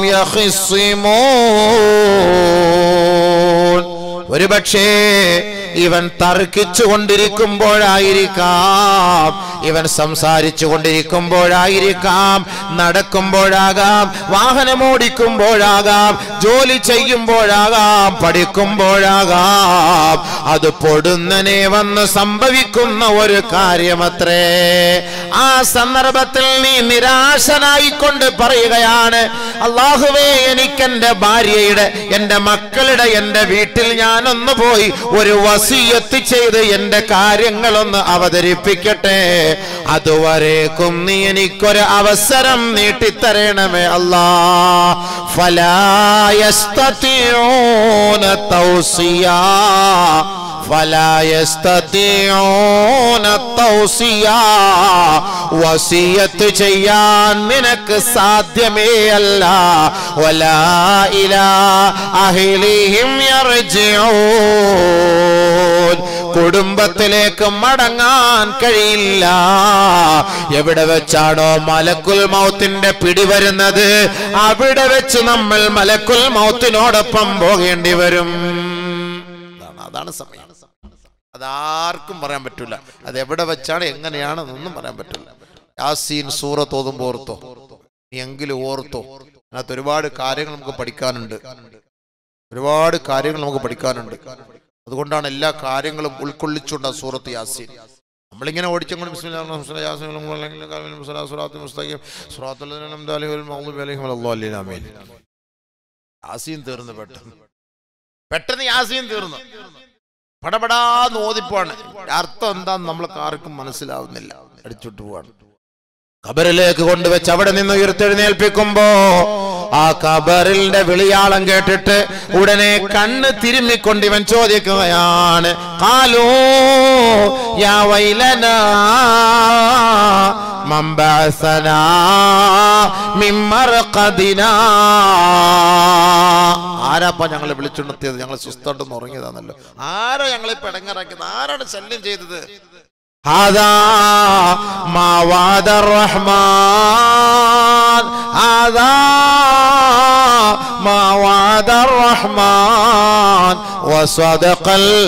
يخصمون ഒരുപക്ഷേ ഇവൻ തർക്കിച്ചു കൊണ്ടിരിക്കുമ്പോഴായിരിക്കാം ഇവൻ സംസാരിച്ചു കൊണ്ടിരിക്കുമ്പോഴായിരിക്കാം നടക്കുമ്പോഴാകാം വാഹനമോടിക്കുമ്പോഴാകാം ജോലി ചെയ്യുമ്പോഴാകാം പഠിക്കുമ്പോഴാകാം അത് പൊടുന്നനെ വന്ന് സംഭവിക്കുന്ന ഒരു കാര്യമത്രേ ആ സന്ദർഭത്തിൽ നീ നിരാശനായിക്കൊണ്ട് പറയുകയാണ് അള്ളാഹുവേ എനിക്കെന്റെ ഭാര്യയുടെ എന്റെ മക്കളുടെ എന്റെ വീട്ടിൽ ഞാനൊന്ന് പോയി ഒരു വസീയത്ത് ചെയ്ത് എന്റെ കാര്യങ്ങളൊന്ന് അവതരിപ്പിക്കട്ടെ അതുവരേക്കും നീ എനിക്കൊരു അവസരം നീട്ടിത്തരണമേ അല്ലാ ഫലായസ്തൂന തൗസിയാ فلا يستطيعون التوصية വസിയത്ത് ചെയ്യാൻ നിനക്ക് സാധ്യമേ അല്ല വലാ ഇലാ അഹ്ലിഹിം യർജിഊൻ കുടുംബത്തിലേക്ക് മടങ്ങാൻ കഴിയില്ല എവിടെ വെച്ചാണോ മലക്കുൽ മൗത്തിന്റെ പിടി വരുന്നത് അവിടെ വെച്ച് നമ്മൾ മലക്കുൽ മൗത്തിനോടൊപ്പം പോകേണ്ടി വരും അതാണ് അതാണ് സമയം അതാർക്കും പറയാൻ പറ്റില്ല അത് എവിടെ വെച്ചാണ് എങ്ങനെയാണ് എന്നൊന്നും പറയാൻ പറ്റില്ല യാസീൻ സൂറത്ത് ഓതുമ്പോ ഓർത്തോ നീ എങ്കിലും ഓർത്തോ അതിനകത്ത് ഒരുപാട് കാര്യങ്ങൾ നമുക്ക് പഠിക്കാനുണ്ട് ഒരുപാട് കാര്യങ്ങൾ നമുക്ക് പഠിക്കാനുണ്ട് അതുകൊണ്ടാണ് എല്ലാ കാര്യങ്ങളും ഉൾക്കൊള്ളിച്ചുകൊണ്ട് ആ സൂറത്ത് യാസീൻ നമ്മളിങ്ങനെ ഓടിച്ചങ്ങോട്ട് ബിസ്മില്ലാഹിർ റഹ്മാനിർ റഹീം യാസീൻ വൽ മുഅല്ലിം കാമിൽ മുസല്ലാ സുറാത്തുൽ മുസ്തഖീം സുറാത്തുൽ ലദീന അൻഅംത അലൈഹിം മഗ്ദൂബി അലൈഹിം വലദ്ദാലിൻ ആമീൻ യാസീൻ തീർന്നു പെട്ടെന്ന് പെട്ടെന്ന് യാസീൻ തീർന്നു പടപടാന്ന് ഓതിപ്പോവാണ് അർത്ഥം എന്താന്ന് നമ്മൾക്ക് ആർക്കും മനസ്സിലാവുന്നില്ല അടിച്ചുട്ട് പോവാണ് ഖബറിലേക്ക് കൊണ്ടുവച്ച് അവിടെ നിന്ന് ഉയർത്തെഴുന്നേൽപ്പിക്കുമ്പോ ആ ഖബറിന്റെ വിളിയാളം കേട്ടിട്ട് ഉടനെ കണ്ണ് തിരുമ്മിക്കൊണ്ട് ഇവൻ ചോദിക്കുകയാണ് കാലോ യാ വൈലന മമ്പഅസനാ മിമ്മർഖദിനാ ആരാപ്പ ഞങ്ങളെ വിളിച്ചുണർത്തിയത് ഞങ്ങൾ സുസ്ഥണ്ടെന്ന് ഉറങ്ങിയതാണല്ലോ ആരാ ഞങ്ങളെ പെടങ്ങറാക്കിയത് ആരാണ് ശല്യം ചെയ്തത് هذا ما وعد الرحمن هذا ما وعد الرحمن وصدق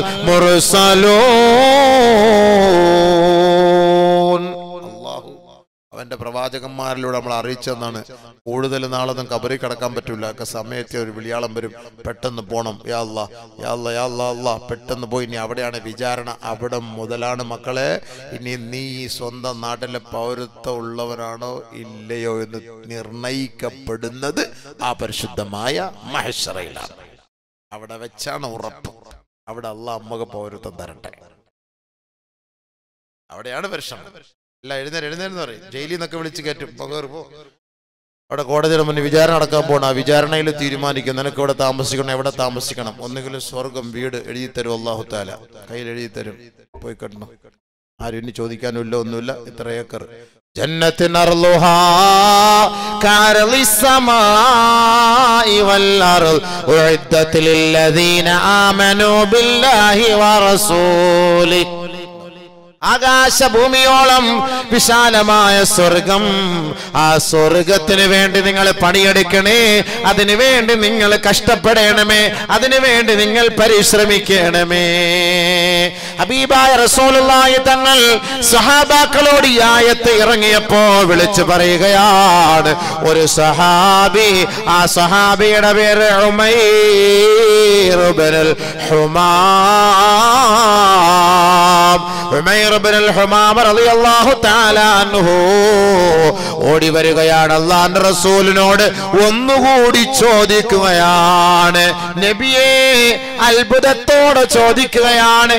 المرسلون അല്ലാഹു അവന്റെ പ്രവാചകന്മാരിലൂടെ നമ്മൾ അറിയിച്ചെന്നാണ് കൂടുതൽ നാളൊന്നും കബറി കിടക്കാൻ പറ്റൂല ഒക്കെ സമയത്തെ ഒരു വിളിയാളം വരും പെട്ടെന്ന് പോണം യാ അല്ലാ യാ അല്ലാ യാ അല്ലാ അല്ലാ പെട്ടെന്ന് പോയി ഇനി അവിടെയാണ് വിചാരണ അവിടെ മുതലാണ് മക്കളെ ഇനി നീ ഈ സ്വന്തം നാട്ടിലെ പൗരത്വം ഉള്ളവരാണോ ഇല്ലയോ എന്ന് നിർണയിക്കപ്പെടുന്നത് ആ പരിശുദ്ധമായ മഹേശ്വറയിലാണ് അവിടെ വെച്ചാണ് ഉറപ്പ് അവിടെ അല്ല അമ്മക പൗരത്വം തരട്ടെ അവിടെയാണ് പ്രശ്നം അല്ല എഴുന്നേരം എഴുന്നേരെന്ന് പറയും ജയിലിൽ നിന്നൊക്കെ വിളിച്ച് കയറ്റും പോ കയറി പോ അവിടെ കോടതിയുടെ മുന്നിൽ വിചാരണ നടക്കാൻ പോണ ആ വിചാരണയിൽ തീരുമാനിക്കും നിനക്ക് ഇവിടെ താമസിക്കണം എവിടെ താമസിക്കണം ഒന്നുകിലും സ്വർഗം വീട് എഴുതി തരും അള്ളാഹു താല കയ്യിൽ എഴുതി തരും പോയി കിടന്നു ആരും ഇനി ചോദിക്കാനുമില്ല ഒന്നുമില്ല ഇത്ര ഏക്കർ ജന്നത്തിൻ അർളുഹാ കഅർളി السماء والأرض أعدت للذين آمنوا بالله ورسوله ആകാശഭൂമിയോളം വിശാലമായ സ്വർഗം ആ സ്വർഗത്തിന് വേണ്ടി നിങ്ങൾ പണിയെടുക്കണേ അതിനു വേണ്ടി നിങ്ങൾ കഷ്ടപ്പെടണമേ അതിനു വേണ്ടി നിങ്ങൾ പരിശ്രമിക്കണമേ ഹബീബായ റസൂലുള്ളാഹി തങ്ങൾ സഹാബാക്കളോട് ഈ ആയത്ത് ഇറങ്ങിയപ്പോ വിളിച്ചു പറയുകയാണ് ഒരു സഹാബി ആ സഹാബിയുടെ പേര് ഉമൈർ ഇബ്നുൽ ഹുമാം ഉമൈർ ഇബ്നുൽ ഹുമാം റളിയല്ലാഹു തആല അൻഹു ഓടി വരികയാണ് അള്ളാന്റെ റസൂലിനോട് ഒന്നുകൂടി ചോദിക്കുകയാണ് നബിയേ അത്ഭുതത്തോടെ ചോദിക്കുകയാണ്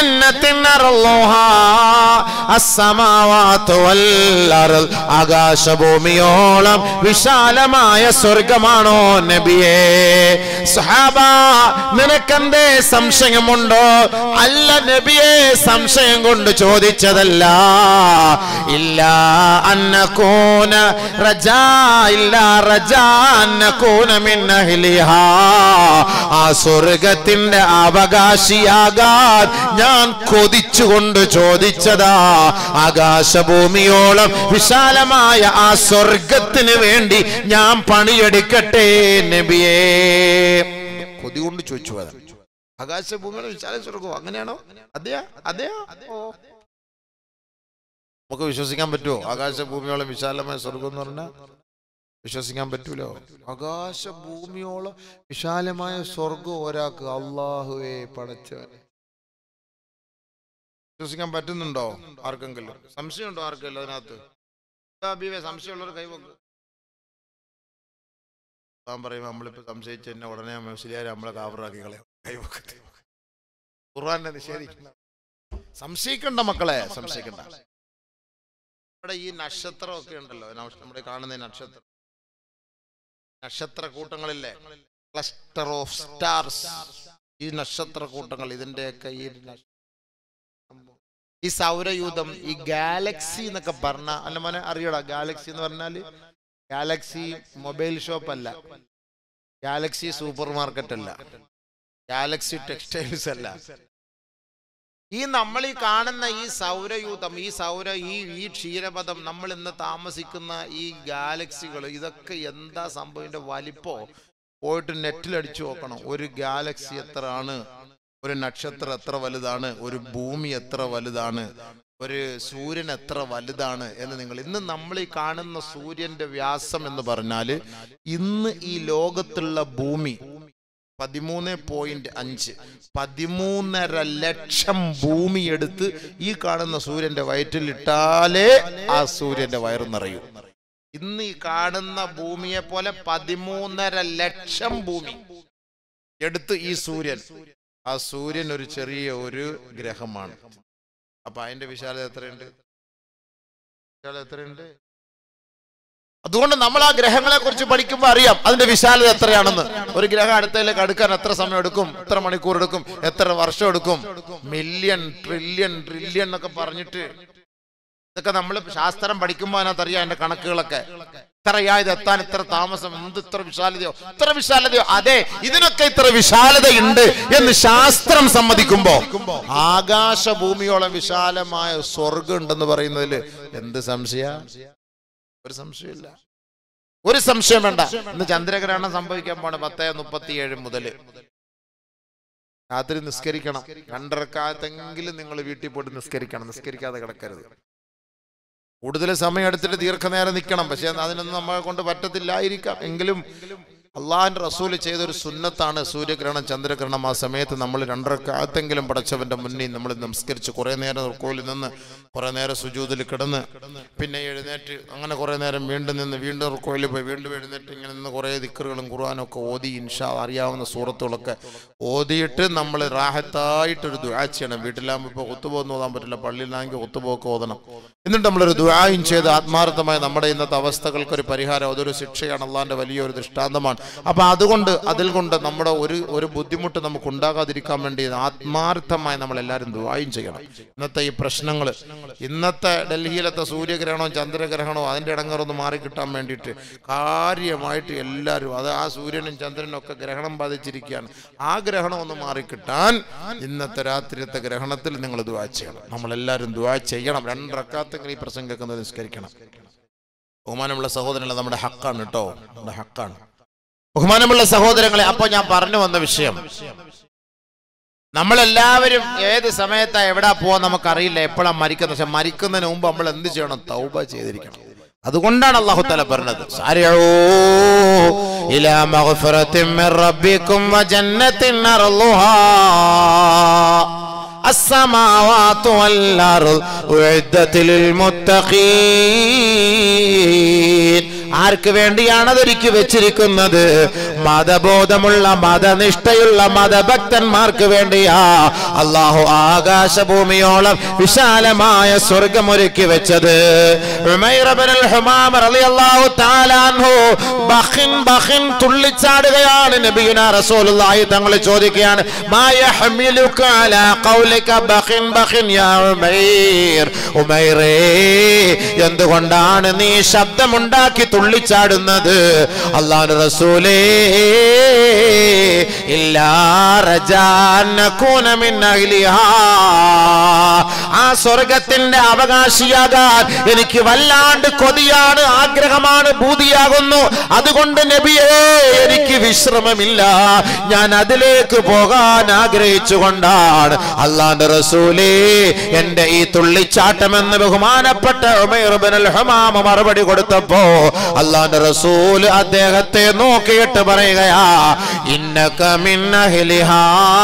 ജന്നത്തിനറല്ലോഹാ ആകാശഭൂമിയോളം വിശാലമായ സ്വർഗമാണോ നബിയേ സഹാബ നിനക്കെന്തേ സംശയമുണ്ടോ അല്ല നബിയെ സംശയം കൊണ്ട് ചോദിച്ചതല്ല ഇല്ല അന്നകൂന റജാ ഇല്ല റജാ അന്നകൂന മിൻ അഹ്ലിഹാ ആ സ്വർഗത്തിന്റെ അവകാശിയാകാൻ ഞാൻ കൊതിച്ചുകൊണ്ട് ചോദിച്ചതാ ആകാശഭൂമിയോളം വിശാലമായ ആ സ്വർഗത്തിന് വേണ്ടി ഞാൻ പണിയെടുക്കട്ടെ നബിയേ കൊതി കൊണ്ട് ചോദിച്ചു അതാ ആകാശഭൂമിയോളം വിശാല സ്വർഗം അങ്ങനെയാണോ അതെയാ അതെയാ ഓ നമുക്ക് വിശ്വസിക്കാൻ പറ്റുമോ ആകാശഭൂമിയോളം വിശാലമായ സ്വർഗം എന്ന് പറഞ്ഞാൽ വിശ്വസിക്കാൻ പറ്റൂലോ ആകാശഭൂമിയോളം വിശാലമായ സ്വർഗം ഒരാൾക്ക് അള്ളാഹുവേ പടച്ചവൻ വിശ്വസിക്കാൻ പറ്റുന്നുണ്ടോ ആർക്കെങ്കിലും സംശയമുണ്ടോ ആർക്കെങ്കിലും അതിനകത്ത് ഹബീബെ സംശയമുള്ളവർ കൈവക്ക് ഞാൻ പറയും നമ്മളിപ്പോ സംശയിച്ച എന്നെ ഉടനെ മുസ്ലിയാർ നമ്മളെ കാവറാക്കി കളയാം കൈവക്കത്തെ ഖുർആനെ നിഷേധിക്കുന്ന സംശയിക്കണ്ട മക്കളെ സംശയിക്കണ്ട നമ്മുടെ ഈ നക്ഷത്രമൊക്കെ ഉണ്ടല്ലോ നക്ഷ- നമ്മുടെ കാണുന്ന ഈ നക്ഷത്രം നക്ഷത്ര കൂട്ടങ്ങളില്ലേ ക്ലസ്റ്റർ ഓഫ് സ്റ്റാർസ് ഈ നക്ഷത്ര കൂട്ടങ്ങൾ ഇതിന്റെയൊക്കെ ഈ നക്ഷ- ഈ സൗരയൂഥം ഈ ഗാലക്സി എന്നൊക്കെ പറഞ്ഞ അല്ല മോനെ അറിയടാ ഗാലക്സി എന്ന് പറഞ്ഞാല് ഗാലക്സി മൊബൈൽ ഷോപ്പ് അല്ല ഗാലക്സി സൂപ്പർ മാർക്കറ്റ് അല്ല ഗാലക്സി ടെക്സ്റ്റൈൽസ് അല്ല ഈ നമ്മൾ ഈ കാണുന്ന ഈ സൗരയൂഥം ഈ സൗര ഈ ഈ ക്ഷീരപഥം നമ്മൾ ഇന്ന് താമസിക്കുന്ന ഈ ഗാലക്സികൾ ഇതൊക്കെ എന്താ സംഭവത്തിന്റെ വലിപ്പോ പോയിട്ട് നെറ്റിൽ അടിച്ചു നോക്കണം ഒരു ഗാലക്സി എത്ര ആണ് ഒരു നക്ഷത്രം എത്ര വലുതാണ് ഒരു ഭൂമി എത്ര വലുതാണ് ഒരു സൂര്യൻ എത്ര വലുതാണ് എന്ന് നിങ്ങൾ ഇന്ന് നമ്മൾ ഈ കാണുന്ന സൂര്യന്റെ വ്യാസം എന്ന് പറഞ്ഞാല് ഇന്ന് ഈ ലോകത്തുള്ള ഭൂമി പതിമൂന്ന് പോയിന്റ് അഞ്ച് പതിമൂന്നര ലക്ഷം ഭൂമി എടുത്ത് ഈ കാണുന്ന സൂര്യന്റെ വയറ്റിൽ ഇട്ടാലേ ആ സൂര്യന്റെ വയറ് നിറയൂ ഇന്ന് ഈ കാണുന്ന ഭൂമിയെ പോലെ പതിമൂന്നര ലക്ഷം ഭൂമി എടുത്ത് ഈ സൂര്യൻ ആ സൂര്യൻ ഒരു ചെറിയ ഒരു ഗ്രഹമാണ് അപ്പൊ അതിന്റെ വിശാലത എത്രയുണ്ട് വിശാലത എത്രയുണ്ട് അതുകൊണ്ട് നമ്മൾ ആ ഗ്രഹങ്ങളെ കുറിച്ച് പഠിക്കുമ്പോൾ അറിയാം അതിന്റെ വിശാലത എത്രയാണെന്ന് ഒരു ഗ്രഹം അടുത്തതിലേക്ക് അടുക്കാൻ എത്ര സമയം എടുക്കും എത്ര മണിക്കൂർ എടുക്കും എത്ര വർഷം എടുക്കും മില്യൺ ട്രില്യൺ ട്രില്യൺ എന്നൊക്കെ പറഞ്ഞിട്ട് ഇതൊക്കെ നമ്മൾ ശാസ്ത്രം പഠിക്കുമ്പോൾ അതിനകത്ത് അറിയാം അതിന്റെ കണക്കുകളൊക്കെ ഇത്രയാ ഇത് എത്താൻ ഇത്ര താമസം എന്ത് ഇത്ര വിശാലതയോ ഇത്ര വിശാലതയോ അതെ ഇതിനൊക്കെ ഇത്ര വിശാലതയുണ്ട് എന്ന് ശാസ്ത്രം സമ്മതിക്കുമ്പോ ആകാശഭൂമിയോളം വിശാലമായ സ്വർഗം ഉണ്ടെന്ന് പറയുന്നതിൽ എന്ത് സംശയ ഒരു സംശയമില്ല ഒരു സംശയം വേണ്ട ഇന്ന് ചന്ദ്രഗ്രഹണം സംഭവിക്കാൻ പോണ പത്തേ മുപ്പത്തിയേഴ് മുതല് രാത്രി നിസ്കരിക്കണം രണ്ടരക്കാലത്തെങ്കിലും നിങ്ങൾ വീട്ടിൽ പോയിട്ട് നിസ്കരിക്കണം നിസ്കരിക്കാതെ കിടക്കരുത് കൂടുതൽ സമയം എടുത്തിട്ട് ദീർഘനേരം നിൽക്കണം പക്ഷെ അതിനൊന്നും നമ്മളെ കൊണ്ട് പറ്റത്തില്ലായിരിക്കാം എങ്കിലും അള്ളാഹിന്റെ റസൂല് ചെയ്തൊരു സുന്നത്താണ് സൂര്യഗ്രഹണം ചന്ദ്രഗ്രഹണം ആ സമയത്ത് നമ്മൾ രണ്ടരക്കാലത്തെങ്കിലും പടച്ചവന്റെ മുന്നിൽ നമ്മൾ നമസ്കരിച്ച് കുറെ നേരം റുക്കോയിൽ നിന്ന് കുറെ നേരം സുജൂതിൽ കിടന്ന് പിന്നെ എഴുന്നേറ്റ് അങ്ങനെ കുറെ നേരം വീണ്ടും നിന്ന് വീണ്ടും റുക്കോയിൽ പോയി വീണ്ടും എഴുന്നേറ്റ് ഇങ്ങനെ നിന്ന് കുറെ ദിക്കറുകളും ഖുർആാനും ഒക്കെ ഓതി ഇൻഷാ അറിയാവുന്ന സൂറത്തുകളൊക്കെ ഓതിയിട്ട് നമ്മൾ റാഹത്തായിട്ടൊരു ദുആ ചെയ്യണം വീട്ടിലാകുമ്പോൾ ഇപ്പോൾ ഒത്തുപോകുന്ന ഓതാൻ പറ്റില്ല പള്ളിയിലാണെങ്കിൽ ഒത്തുപോക്ക് ഓതണം എന്നിട്ട് നമ്മളൊരു ദുആയും ചെയ്ത് ആത്മാർത്ഥമായി നമ്മുടെ ഇന്നത്തെ അവസ്ഥകൾക്ക് ഒരു പരിഹാരം അതൊരു ശിക്ഷയാണ് അള്ളാന്റെ വലിയൊരു ദൃഷ്ടാന്തമാണ് അപ്പൊ അതുകൊണ്ട് അതിൽ കൊണ്ട് നമ്മുടെ ഒരു ഒരു ബുദ്ധിമുട്ട് നമുക്ക് ഉണ്ടാകാതിരിക്കാൻ വേണ്ടി ആത്മാർത്ഥമായി നമ്മൾ എല്ലാവരും ദുആയും ചെയ്യണം ഇന്നത്തെ ഈ പ്രശ്നങ്ങൾ ഇന്നത്തെ ഡൽഹിയിലത്തെ സൂര്യഗ്രഹണവും ചന്ദ്രഗ്രഹണവും അതിന്റെ ഇടങ്ങറൊന്ന് മാറിക്കിട്ടാൻ വേണ്ടിയിട്ട് കാര്യമായിട്ട് എല്ലാവരും അത് ആ സൂര്യനും ചന്ദ്രനും ഒക്കെ ഗ്രഹണം ബാധിച്ചിരിക്കുകയാണ് ആ ഗ്രഹണം ഒന്ന് മാറിക്കിട്ടാൻ ഇന്നത്തെ രാത്രിയത്തെ ഗ്രഹണത്തിൽ നിങ്ങൾ ദുആ ചെയ്യണം നമ്മളെല്ലാവരും ദുആ ചെയ്യണം രണ്ടറക്കാത്തെങ്കിലും ഈ പ്രസംഗം കേൾക്കുന്നത് നിസ്കരിക്കണം ബഹുമാനമുള്ള സഹോദരങ്ങളെ നമ്മുടെ ഹക്കാണ് കേട്ടോ നമ്മുടെ ഹക്കാണ് ബഹുമാനമുള്ള സഹോദരങ്ങളെ അപ്പൊ ഞാൻ പറഞ്ഞു വന്ന വിഷയം നമ്മളെല്ലാവരും ഏത് സമയത്താ എവിടെ പോവാൻ നമുക്കറിയില്ല എപ്പോഴാ മരിക്കുന്നത് പക്ഷെ മരിക്കുന്നതിന് മുമ്പ് നമ്മൾ എന്ത് ചെയ്യണം തൗബ ചെയ്തിരിക്കണം അതുകൊണ്ടാണ് അള്ളാഹു തല പറഞ്ഞത് സാരിഊ ഇലാ മഗ്ഫിറത്തിൻ മിർ റബ്ബിക്കും വജന്നത്തിൻ അർളുഹാ السماوات والأرض أعدت للمتقين ആർക്ക് വേണ്ടിയാണ് അതൊരുക്കി വെച്ചിരിക്കുന്നത് മതബോധമുള്ള മതനിഷ്ഠയുള്ള മതഭക്തന്മാർക്ക് വേണ്ടിയാ അള്ളാഹു ആകാശഭൂമിയോളം വിശാലമായ സ്വർഗമൊരുക്കി വെച്ചത് ഉമൈർ ഇബ്നുൽ ഹുമാമ റളിയല്ലാഹു തആല അൻഹു ബഖിൻ ബഖിൻ തുള്ളിച്ചാടുകയാണ് നബിയുന റസൂലുള്ളാഹി തങ്ങൾ ചോദിക്കുകയാണ് മാ യഹ്മിലുക അലാ ഖൗലിക ബഖിൻ ബഖിൻ യാ ഉമൈർ ഉമൈറേ എന്തുകൊണ്ടാണ് നീ ശബ്ദമുണ്ടാക്കി തുള്ളിച്ചാടുന്നത് അല്ലാഹു റസൂലേ ഇല്ലാ റജാൻ നകൂന മിൻ അഹ്ലിഹാ ആ സ്വർഗത്തിന്റെ അവകാശിയാകാൻ എനിക്ക് വല്ലാണ്ട് കൊതിയാണ് ആഗ്രഹമാണ് ഭൂതിയാകുന്നു അതുകൊണ്ട് നബിയേ എനിക്ക് വിശ്രമമില്ല ഞാൻ അതിലേക്ക് പോകാൻ ആഗ്രഹിച്ചുകൊണ്ടാണ് അള്ളാന്റെ റസൂലേ എന്റെ ഈ തുള്ളിച്ചാട്ടമെന്ന് ബഹുമാനപ്പെട്ട ഉമൈർ ഇബ്നുൽ ഹുമാമ മറുപടി കൊടുത്തപ്പോ അള്ളാന്റെ റസൂൽ അദ്ദേഹത്തെ നോക്കിയിട്ട് പറയുകയാ ഇന്നക മിൻ അഹ്ലിഹാ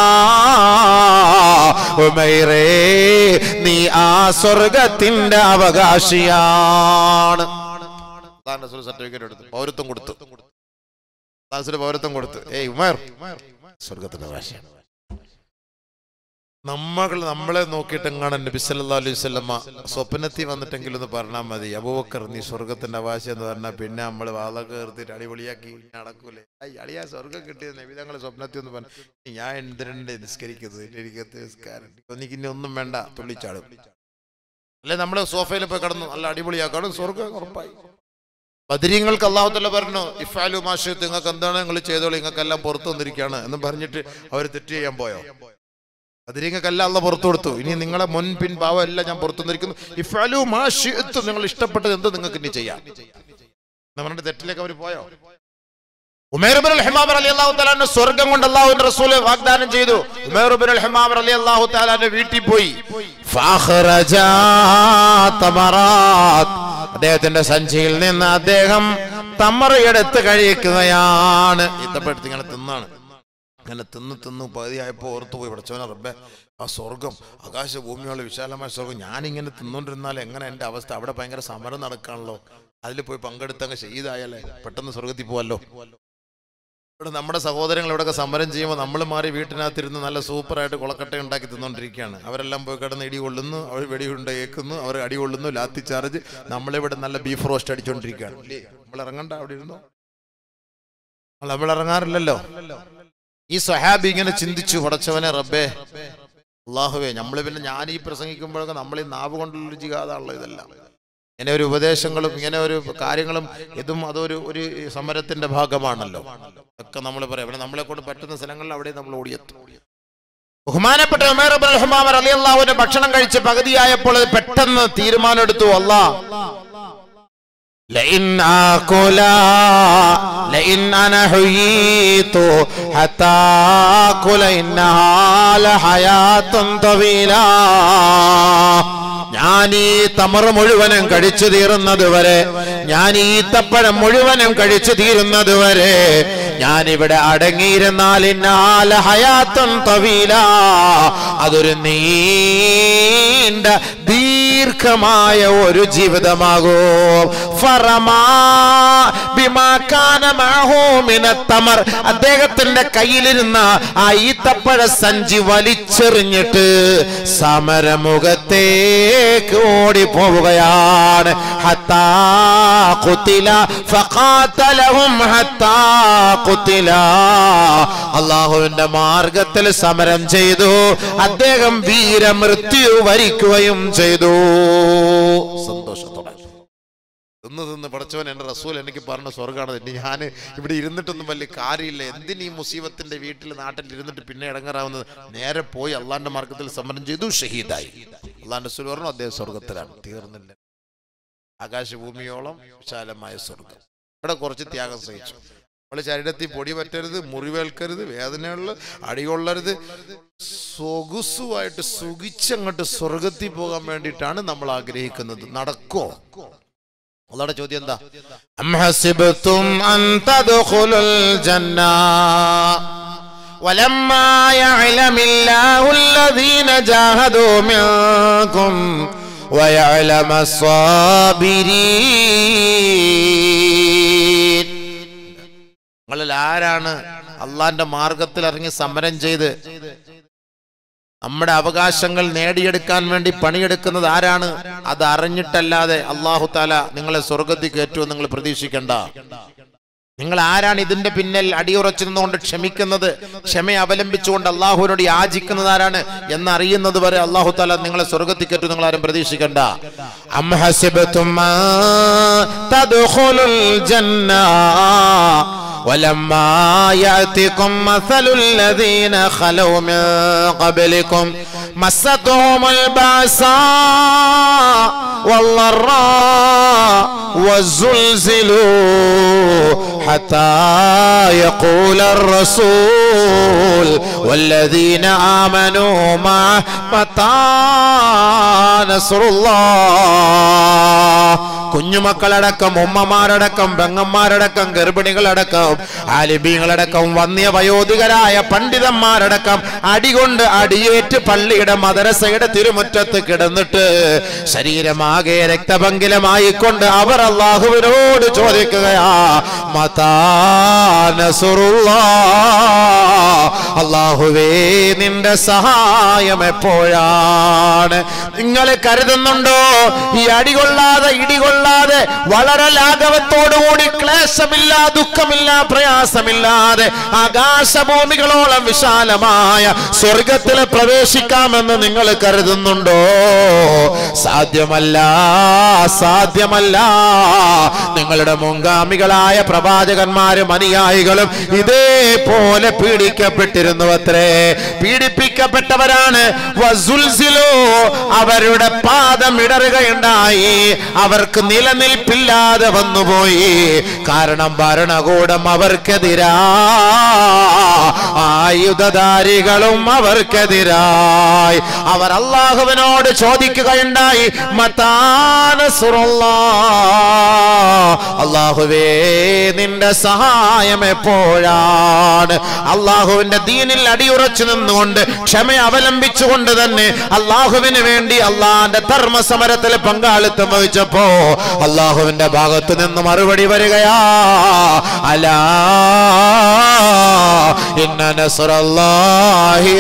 ഉമൈറേ നീ ആ സ്വർഗത്തിന്റെ അവകാശിയാണ് സർട്ടിഫിക്കറ്റ് എടുത്തു പൗരത്വം കൊടുത്തു ദാസിന് പൗരത്വം കൊടുത്തു ഏയ് ഉമർ സ്വർഗത്തിന്റെ അവകാശിയാണ് നമ്മൾ നമ്മളെ നോക്കിയിട്ട് എങ്ങാണ് നബി സല്ലല്ലാഹു അലൈഹി വസല്ലമ സ്വപ്നത്തിൽ വന്നിട്ടെങ്കിലും ഒന്ന് പറഞ്ഞാൽ മതി അബൂബക്കർ നീ സ്വർഗത്തിന്റെ അവകാശം എന്ന് പറഞ്ഞാൽ പിന്നെ നമ്മൾ വാതൊക്കെ നിർത്തിയിട്ട് അടിപൊളിയാക്കി നടക്കൂലേ അയ്യ അളിയാ സ്വർഗം കിട്ടിയത് നബി തങ്ങളെ സ്വപ്നത്തിൽ ഒന്ന് പറഞ്ഞു ഞാൻ എന്തിനുണ്ട് നിസ്കരിക്കുന്നത് എനിക്ക് നിസ്കാരം എനിക്ക് ഇനി ഒന്നും വേണ്ട തുള്ളിച്ചാടും അല്ലെ നമ്മള് സോഫയിൽ പോയി കിടന്നു നല്ല അടിപൊളിയാക്കാണ് സ്വർഗം ഉറപ്പായി ബദരീങ്ങൾക്ക് അള്ളാഹുത്തല്ല പറഞ്ഞു ഇഫാലു മാഷത്ത് നിങ്ങൾക്ക് എന്താണ് നിങ്ങൾ ചെയ്തോളൂ നിങ്ങൾക്കെല്ലാം പുറത്തു വന്നിരിക്കുകയാണ് എന്ന് പറഞ്ഞിട്ട് അവർ തെറ്റ് ചെയ്യാൻ പോയോ ബദരീങ്ങൾക്കെല്ലാം അല്ല പുറത്തു കൊടുത്തു ഇനി നിങ്ങളെ മുൻ പിൻ ഭാവം എല്ലാം ഞാൻ പുറത്തു വന്നിരിക്കുന്നു ഇഫാലു മാഷത്ത് നിങ്ങൾ ഇഷ്ടപ്പെട്ടത് എന്ത് നിങ്ങൾക്ക് ഇനി ചെയ്യാം എന്ന് പറഞ്ഞിട്ട് തെറ്റിലേക്ക് അവർ പോയോ ഉമേർ ബിൻ ഹമാം റളിയല്ലാഹു തആല സ്വർഗ്ഗം കൊണ്ട് അല്ലാഹുവിന്റെ റസൂൽ വാഗ്ദാനം ചെയ്തു ഉമേർ ബിൻ ഹമാം റളിയല്ലാഹു തആല വീട്ടിൽ പോയി ഫഖറജാ തമറാത്ത് അദ്ദേഹത്തിന്റെ സഞ്ചിയിൽ നിന്ന് അദ്ദേഹം തമറ എടുത്ത് കഴിക്കുകയാണ് ഇത്തപ്പെടുത്ത് ഇങ്ങനെ തിന്നാണ് അങ്ങനെ തിന്ന് തിന്ന് പകുതിയായപ്പോൾ ഓർത്തു പോയി പഠിച്ചവനെ റബ്ബെ ആ സ്വർഗം ആകാശ ഭൂമിയുള്ള വിശാലമായ സ്വർഗം ഞാനിങ്ങനെ തിന്നുകൊണ്ടിരുന്നാൽ എങ്ങനെ എൻ്റെ അവസ്ഥ അവിടെ ഭയങ്കര സമരം നടക്കാണല്ലോ അതിൽ പോയി പങ്കെടുത്തങ്ങ് ചെയ്തായാലേ പെട്ടെന്ന് സ്വർഗത്തിൽ പോവല്ലോ ഇവിടെ നമ്മുടെ സഹോദരങ്ങൾ ഇവിടെയൊക്കെ സമരം ചെയ്യുമ്പോൾ നമ്മൾ മാറി വീട്ടിനകത്തിരുന്ന് നല്ല സൂപ്പറായിട്ട് കുളക്കട്ട ഉണ്ടാക്കി തിന്നുകൊണ്ടിരിക്കുകയാണ് അവരെല്ലാം പോയി കിടന്ന് ഇടി കൊള്ളുന്നു അവർ വെടിയുണ്ട ഏക്കുന്നു അവർ അടി കൊള്ളുന്നു ലാത്തി ചാർജ് നമ്മളിവിടെ നല്ല ബീഫ് റോസ്റ്റ് അടിച്ചുകൊണ്ടിരിക്കുകയാണ് ഇല്ലേ നമ്മൾ ഇറങ്ങണ്ട അവിടെ ഇരുന്നോ നമ്മൾ ഇറങ്ങാറില്ലല്ലോ ഈ സ്വഹാബി ഇങ്ങനെ ചിന്തിച്ചു പടച്ചവനെ റബ്ബേ അള്ളാഹുവേ നമ്മൾ പിന്നെ ഞാൻ ഈ പ്രസംഗിക്കുമ്പോഴൊക്കെ നമ്മൾ ഈ നാവ് കൊണ്ടുള്ള ജിഹാദാണല്ലോ ഇതെല്ലാം ഇങ്ങനെ ഒരു ഉപദേശങ്ങളും ഇങ്ങനെ ഒരു കാര്യങ്ങളും ഇതും അതൊരു ഒരു സമരത്തിന്റെ ഭാഗമാണല്ലോ ഒക്കെ നമ്മൾ പറയാം ഇവിടെ നമ്മളെ കൊണ്ട് പറ്റുന്ന സ്ഥലങ്ങളിൽ അവിടെ നമ്മൾ ഓടിയെത്തും ബഹുമാനപ്പെട്ട ഉമേർ ഇബ്നുൽ ഹുമാമ റളിയല്ലാഹുവിന്റെ ഭക്ഷണം കഴിച്ച് പകുതിയായപ്പോൾ അത് പെട്ടെന്ന് തീരുമാനമെടുത്തു അല്ലാ لئن آكلا لئن أنا حييت حتى آكل إنها لحياة طويلة ഞാൻ ഈ തമറ് മുഴുവനും കഴിച്ചു തീരുന്നത് വരെ ഞാൻ ഈ ഈത്തപ്പഴം മുഴുവനും കഴിച്ചു തീരുന്നത് വരെ ഞാൻ ഇവിടെ അടങ്ങിയിരുന്നാൽ ഇന്നാല ഹയാത്തും തവീല അതൊരു നീണ്ട ദീർഘമായ ഒരു ജീവിതമാകൂ ഫറമാ ബിമാ കാന മഅഹു മിനത്തമർ അദ്ദേഹത്തിന്റെ കയ്യിലിരുന്ന ആ ഈത്തപ്പഴ സഞ്ചി വലിച്ചെറിഞ്ഞിട്ട് സമരമുഖത്തേക്ക് ഓടി പോവുകയാണ് ഹത്താ ഖുതില ഫഖാതലഹും ഹത്താ ഖുതില അള്ളാഹുവിന്റെ മാർഗത്തിൽ സമരം ചെയ്തു അദ്ദേഹം വീരമൃത്യു വരിക്കുകയും ചെയ്തു സന്തോഷത്തോടെ തിന്ന് തിന്ന് പഠിച്ചവൻ എൻ്റെ റസൂൽ എനിക്ക് പറഞ്ഞ സ്വർഗ്ഗമാണ് ഇനി ഞാൻ ഇവിടെ ഇരുന്നിട്ടൊന്നും വലിയ കാര്യമില്ല എന്തിന് ഈ മുസീബത്തിന്റെ വീട്ടിൽ നാട്ടിൽ ഇരുന്നിട്ട് പിന്നെ ഇടങ്ങാറാവുന്നത് നേരെ പോയി അള്ളാന്റെ മാർഗത്തിൽ സമരം ചെയ്തു ഷഹീദായി അള്ളാന്റെ റസൂൽ പറഞ്ഞു അദ്ദേഹം സ്വർഗത്തിലാണ് തീർന്നില്ല ആകാശഭൂമിയോളം വിശാലമായ സ്വർഗം ഇവിടെ കുറച്ച് ത്യാഗം സഹിച്ചു നമ്മൾ ശരീരത്തിൽ പൊടി പറ്റരുത് മുറിവേൽക്കരുത് വേദനയുള്ള അടികൊള്ളരുത് സൊഗുസുമായിട്ട് സുഖിച്ചങ്ങോട്ട് സ്വർഗത്തിൽ പോകാൻ വേണ്ടിയിട്ടാണ് നമ്മൾ ആഗ്രഹിക്കുന്നത് നടക്കോ അള്ളാടെ ചോദ്യം എന്താ അംഹസിബ്തും അൻ തദ്ഖുലുൽ ജന്ന ولما يعلم الله الذين جاهدوا منكم ويعلم الصابرين നിങ്ങളിൽ ആരാണ് അള്ളാന്റെ മാർഗത്തിൽ ഇറങ്ങി സമരം ചെയ്ത് നമ്മുടെ അവകാശങ്ങൾ നേടിയെടുക്കാൻ വേണ്ടി പണിയെടുക്കുന്നത് ആരാണ് അത് അറിഞ്ഞിട്ടല്ലാതെ അള്ളാഹു താല നിങ്ങളെ സ്വർഗത്തിൽ കയറ്റുമെന്ന് നിങ്ങൾ പ്രതീക്ഷിക്കണ്ട നിങ്ങൾ ആരാണ് ഇതിന്റെ പിന്നിൽ അടിയുറച്ചു നിന്നുകൊണ്ട് ക്ഷമിക്കുന്നത് ക്ഷമ അവലംബിച്ചുകൊണ്ട് അള്ളാഹുവിനോട് യാചിക്കുന്നത് ആരാണ് എന്നറിയുന്നത് വരെ അള്ളാഹു താല നിങ്ങളെ സ്വർഗത്തിൽ കയറ്റും നിങ്ങൾ ആരും പ്രതീക്ഷിക്കണ്ട അം ഹസിബതും മാ തദ്ഖുലുൽ ജന്ന ولما يأتكم مثل الذين خلوا من قبلكم مستهم البأساء والضراء وزلزلوا حتى يقول الرسول والذين آمنوا معه متى نصر الله കുഞ്ഞുമക്കളടക്കം ഉമ്മമാരടക്കം പെങ്ങന്മാരടക്കം ഗർഭിണികളടക്കം ആലിബീങ്ങളടക്കം വന്യ വയോധികരായ പണ്ഡിതന്മാരടക്കം അടികൊണ്ട് അടിയേറ്റ് പള്ളിയുടെ മദരസയുടെ തിരുമുറ്റത്ത് കിടന്നിട്ട് ശരീരമാകെ രക്തപങ്കിലമായിക്കൊണ്ട് അവർ അള്ളാഹുവിനോട് ചോദിക്കുകയാ മതാ നസുറുല്ലാ അള്ളാഹുവേ നിന്റെ സഹായം എപ്പോഴാണ് നിങ്ങൾ കരുതുന്നുണ്ടോ ഈ അടികൊള്ളാതെ ഇടികൊള്ളാതെ വളരെ ലാഘവത്തോടുകൂടി ക്ലേശമില്ല ദുഃഖമില്ല പ്രയാസമില്ലാതെ ആകാശഭൂമികളോളം വിശാലമായ സ്വർഗത്തിൽ പ്രവേശിക്കാമെന്ന് നിങ്ങൾ കരുതുന്നുണ്ടോ സാധ്യമല്ല സാധ്യമല്ല നിങ്ങളുടെ മുൻഗാമികളായ പ്രവാചകന്മാരും അനുയായികളും ഇതേപോലെ പീഡിക്കപ്പെട്ടിരുന്നു അത്രേ പീഡിപ്പിക്കപ്പെട്ടവരാണ് വസുൽസിലോ അവരുടെ പാദം ഇടറുകയുണ്ടായി അവർക്ക് നിലനിൽപ്പില്ലാതെ വന്നുപോയി കാരണം ഭരണകൂടം അവർക്കെതിരാ ആയുധധാരികളും അവർക്കെതിരായി അവർ അള്ളാഹുവിനോട് ചോദിക്കുകയുണ്ടായി മതാനസുറുല്ലാ അള്ളാഹുവേ നിന്റെ സഹായം എപ്പോഴാണ് അള്ളാഹുവിന്റെ ദീനിൽ അടിയുറച്ചു നിന്നുകൊണ്ട് ക്ഷമ അവലംബിച്ചുകൊണ്ട് തന്നെ അള്ളാഹുവിന് വേണ്ടി അള്ളാന്റെ ധർമ്മസമരത്തിൽ പങ്കാളിത്തം വഹിച്ചപ്പോ അള്ളാഹുവിന്റെ ഭാഗത്തു നിന്ന് മറുപടി വരികയാ അലാ ഇന്ന നസ്റല്ലാഹി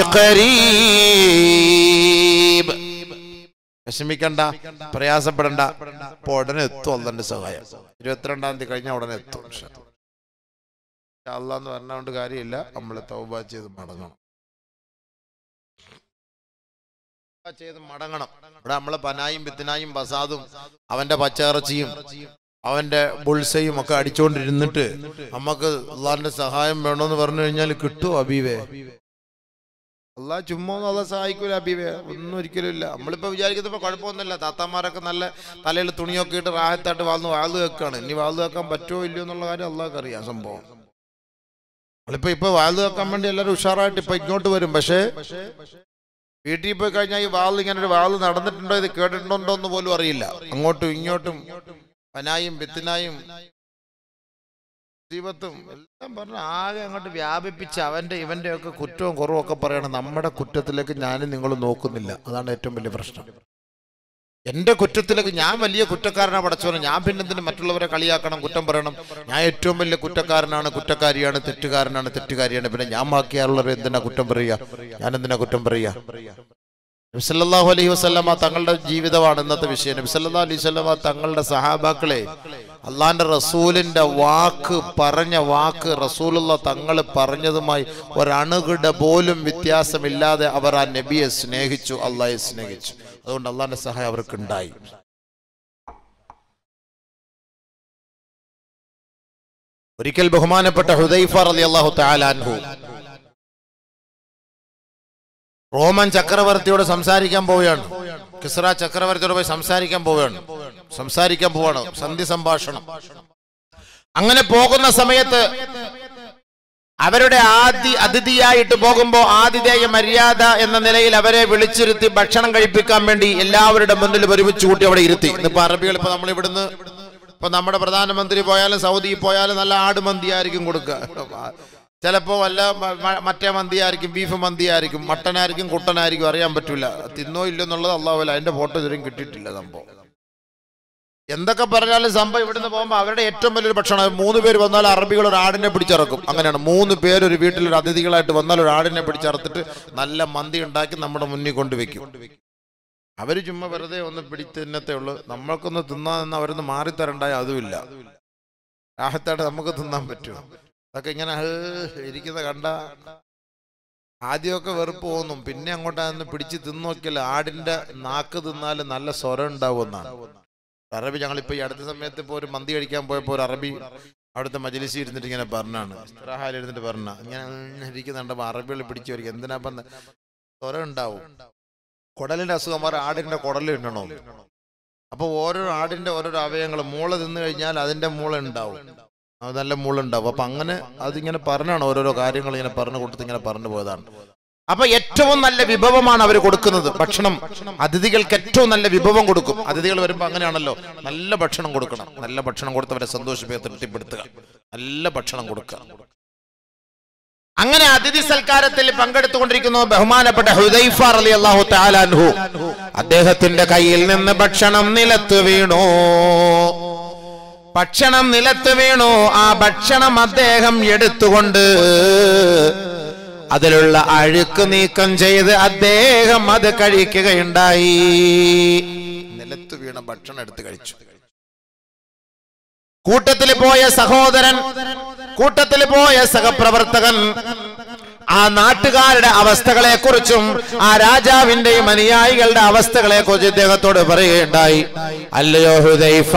ഖരീബ് വിഷമിക്കണ്ട പ്രയാസപ്പെടണ്ട അപ്പൊ ഉടനെ എത്തും അള്ളന്റെ സഹായം ഇരുപത്തിരണ്ടാം തീയതി കഴിഞ്ഞാൽ ഉടനെ എത്തും ഇൻഷാ അല്ലാ. ഇൻഷാ അല്ലാ എന്ന് പറഞ്ഞുകൊണ്ട് കാര്യമില്ല നമ്മൾ തൗബ ചെയ്ത് മടങ്ങണം തൗബ ചെയ്ത് മടങ്ങണം ഇവിടെ നമ്മളെ പനായും ബിത്തിനായും ബസാദും അവന്റെ പച്ചയിറച്ചിയും അവന്റെ ബുൾസയും ഒക്കെ അടിച്ചുകൊണ്ടിരുന്നിട്ട് നമുക്ക് അള്ളാന്റെ സഹായം വേണമെന്ന് പറഞ്ഞു കഴിഞ്ഞാൽ കിട്ടുമോ അബീവേ അള്ളാ ചുമ്മാ ഒന്നും അള്ളാഹ് സഹായിക്കൂല അബീവേ ഒന്നും ഒരിക്കലും ഇല്ല നമ്മളിപ്പോ വിചാരിക്കുന്നപ്പോ കുഴപ്പമൊന്നുമില്ല താത്താമാരൊക്കെ നല്ല തലയിൽ തുണിയൊക്കെ ഇട്ട് റാഹത്തായിട്ട് വാൾന്ന് വാൾന്ന് വെക്കാണ് ഇനി വാൾന്ന് വെക്കാൻ പറ്റുമോ ഇല്ലയോ എന്നുള്ള കാര്യം അള്ളാഹ്ക്ക് അറിയാം സംഭവം നമ്മളിപ്പോ ഇപ്പൊ വാൾന്ന് വെക്കാൻ വേണ്ടി എല്ലാവരും ഉഷാറായിട്ട് ഇപ്പൊ ഇങ്ങോട്ട് വരും പക്ഷേ വീട്ടിൽ പോയി കഴിഞ്ഞാൽ ഈ വാൾ ഇങ്ങനെ ഒരു വാൾ നടന്നിട്ടുണ്ടോ ഇത് കേട്ടിട്ടുണ്ടോ എന്ന് പോലും അറിയില്ല അങ്ങോട്ടും ഇങ്ങോട്ടും പനായും ബിത്തിനായും ദീപത്തും എല്ലാം പറഞ്ഞ് ആകെ അങ്ങോട്ട് വ്യാപിപ്പിച്ച് അവന്റെ ഇവന്റെ ഒക്കെ കുറ്റവും കുറവും ഒക്കെ പറയണം നമ്മുടെ കുറ്റത്തിലേക്ക് ഞാനും നിങ്ങളും നോക്കുന്നില്ല അതാണ് ഏറ്റവും വലിയ പ്രശ്നം എന്റെ കുറ്റത്തിലേക്ക് ഞാൻ വലിയ കുറ്റക്കാരനാണ് പടച്ചോനെ ഞാൻ പിന്നെ എന്തിന് മറ്റുള്ളവരെ കളിയാക്കണം കുറ്റം പറയണം ഞാൻ ഏറ്റവും വലിയ കുറ്റക്കാരനാണ് കുറ്റക്കാരിയാണ് തെറ്റുകാരനാണ് തെറ്റുകാരിയാണ് പിന്നെ ഞാൻ ബാക്കിയാളുള്ളവർ എന്തിനാ കുറ്റം പറയുക ഞാൻ എന്തിനാ കുറ്റം പറയുക നബിസല്ലാഹു അലൈഹി വസ്ലമ തങ്ങളുടെ ജീവിതമാണ് ഇന്നത്തെ വിഷയം നബിസല്ലാ അലൈഹി വസ്ലമ തങ്ങളുടെ സഹാബാക്കളെ അള്ളാന്റെ റസൂലിന്റെ വാക്ക് പറഞ്ഞ വാക്ക് റസൂലുള്ള തങ്ങൾ പറഞ്ഞതുമായി ഒരണുകിട പോലും വ്യത്യാസമില്ലാതെ അവർ ആ നബിയെ സ്നേഹിച്ചു അള്ളാഹെ സ്നേഹിച്ചു അതുകൊണ്ട് അള്ളാന്റെ സഹായം അവർക്ക് ഉണ്ടായി ഒരിക്കൽ ബഹുമാനപ്പെട്ട ഹുദൈഫ റലി അള്ളാഹു താലാൻഹു റോമൻ ചക്രവർത്തിയോട് സംസാരിക്കാൻ പോവുകയാണ് കിസ്ര ചക്രവർത്തിയോട് പോയി സംസാരിക്കാൻ പോവുകയാണ് സംസാരിക്കാൻ പോവാണ് സന്ധി സംഭാഷണം അങ്ങനെ പോകുന്ന സമയത്ത് അവരുടെ ആദ്യ അതിഥിയായിട്ട് പോകുമ്പോ ആതിഥേയ മര്യാദ എന്ന നിലയിൽ അവരെ വിളിച്ചിരുത്തി ഭക്ഷണം കഴിപ്പിക്കാൻ വേണ്ടി എല്ലാവരുടെ മുന്നിൽ ഒരുമിച്ച് കൂട്ടി അവിടെ ഇരുത്തി ഇന്നിപ്പോ അറബികൾ ഇപ്പൊ നമ്മൾ ഇവിടുന്ന് ഇപ്പൊ നമ്മുടെ പ്രധാനമന്ത്രി പോയാലും സൗദി പോയാലും നല്ല ആടുമന്തി ആയിരിക്കും കൊടുക്കുക ചിലപ്പോ വല്ല മ- മ- മറ്റേ മന്തിയായിരിക്കും ബീഫ് മന്തിയായിരിക്കും മട്ടനായിരിക്കും കുട്ടനായിരിക്കും അറിയാൻ പറ്റൂല തിന്നോ ഇല്ലെന്നുള്ളത് അള്ളാഹുല അതിന്റെ ഫോട്ടോ ഇതുവരെയും കിട്ടിയിട്ടില്ല സംഭവം എന്തൊക്കെ പറഞ്ഞാലും സംഭവം ഇവിടുന്ന് പോകുമ്പോൾ അവരുടെ ഏറ്റവും വലിയൊരു ഭക്ഷണം മൂന്ന് പേര് വന്നാൽ അറബികൾ ഒരു ആടിനെ പിടിച്ചിറക്കും അങ്ങനെയാണ് മൂന്ന് പേര് ഒരു വീട്ടിൽ ഒരു അതിഥികളായിട്ട് വന്നാൽ ഒരു ആടിനെ പിടിച്ചറുത്തിട്ട് നല്ല മന്തി ഉണ്ടാക്കി നമ്മുടെ മുന്നിൽ കൊണ്ടുവയ്ക്കും അവര് ചുമ്മാ വെറുതെ ഒന്ന് പിടിച്ച് തിന്നത്തേ ഉള്ളൂ നമ്മൾക്കൊന്ന് തിന്നാന്ന് അവരൊന്ന് മാറിത്തരണ്ടായ അതുമില്ല രാഹത്തായിട്ട് നമുക്ക് തിന്നാൻ പറ്റുമോ അതൊക്കെ ഇങ്ങനെ ഹേ ഇരിക്കുന്ന കണ്ട ആദ്യമൊക്കെ വെറുപ്പ് തോന്നും പിന്നെ അങ്ങോട്ടാന്ന് പിടിച്ച് തിന്നു നോക്കിയാൽ ആടിന്റെ നാക്ക് തിന്നാൽ നല്ല സ്വരം ഉണ്ടാവുമെന്നാണ് അറബി ഞങ്ങളിപ്പോ ഈ അടുത്ത സമയത്ത് ഇപ്പോൾ ഒരു മന്തി കഴിക്കാൻ പോയപ്പോ ഒരു അറബി അവിടുത്തെ മജലിസി ഇരുന്നിട്ട് ഇങ്ങനെ പറഞ്ഞാണ് ഇസ്തിറാഹയിൽ ഇരുന്നിട്ട് പറഞ്ഞ ഇങ്ങനെ ഇരിക്കുന്നുണ്ടപ്പോ അറബികൾ പിടിച്ചു വരിക എന്തിനാ ഇപ്പം സ്വരം ഉണ്ടാവും കുടലിന്റെ അസുഖം മാറി ആടിന്റെ കുടൽ തിന്നണോ അപ്പൊ ഓരോ ആടിന്റെ ഓരോരോ അവയവങ്ങൾ മൂള തിന്നു കഴിഞ്ഞാൽ അതിന്റെ മൂള ഉണ്ടാവും അത് നല്ല മൂള ഉണ്ടാവും അപ്പൊ അങ്ങനെ അതിങ്ങനെ പറഞ്ഞാണ് ഓരോരോ കാര്യങ്ങൾ ഇങ്ങനെ പറഞ്ഞു കൊടുത്ത് ഇങ്ങനെ പറഞ്ഞു പോയതാണ് അപ്പൊ ഏറ്റവും നല്ല വിഭവമാണ് അവർ കൊടുക്കുന്നത് ഭക്ഷണം അതിഥികൾക്ക് ഏറ്റവും നല്ല വിഭവം കൊടുക്കും അതിഥികൾ വരുമ്പോ അങ്ങനെയാണല്ലോ നല്ല ഭക്ഷണം കൊടുക്കണം നല്ല ഭക്ഷണം കൊടുത്തവരെ സന്തോഷിപ്പിക്കുക തൃപ്തിപ്പെടുത്തുക നല്ല ഭക്ഷണം കൊടുക്കുക അങ്ങനെ അതിഥി സൽക്കാരത്തിൽ പങ്കെടുത്തുകൊണ്ടിരിക്കുന്നു ബഹുമാനപ്പെട്ട ഹുദൈഫ അലി അള്ളാഹു താലാൻഹു അദ്ദേഹത്തിന്റെ കയ്യിൽ നിന്ന് ഭക്ഷണം നിലത്ത് വീണു ഭക്ഷണം നിലത്ത് വീണു ആ ഭക്ഷണം അദ്ദേഹം എടുത്തുകൊണ്ട് അതിലുള്ള അഴുക്ക് നീക്കം ചെയ്ത് അദ്ദേഹം അത് കഴിക്കുകയുണ്ടായി നിലത്ത് വീണ ഭക്ഷണം എടുത്ത് കഴിച്ചു കൂട്ടത്തിൽ പോയ സഹോദരൻ കൂട്ടത്തിൽ പോയ സഹപ്രവർത്തകൻ ആ നാട്ടുകാരുടെ അവസ്ഥകളെ കുറിച്ചും ആ രാജാവിന്റെയും അനുയായികളുടെ അവസ്ഥകളെ കുറിച്ച് ഇദ്ദേഹത്തോട് പറയുകയുണ്ടായി അല്ലയോ ഹുദൈഫ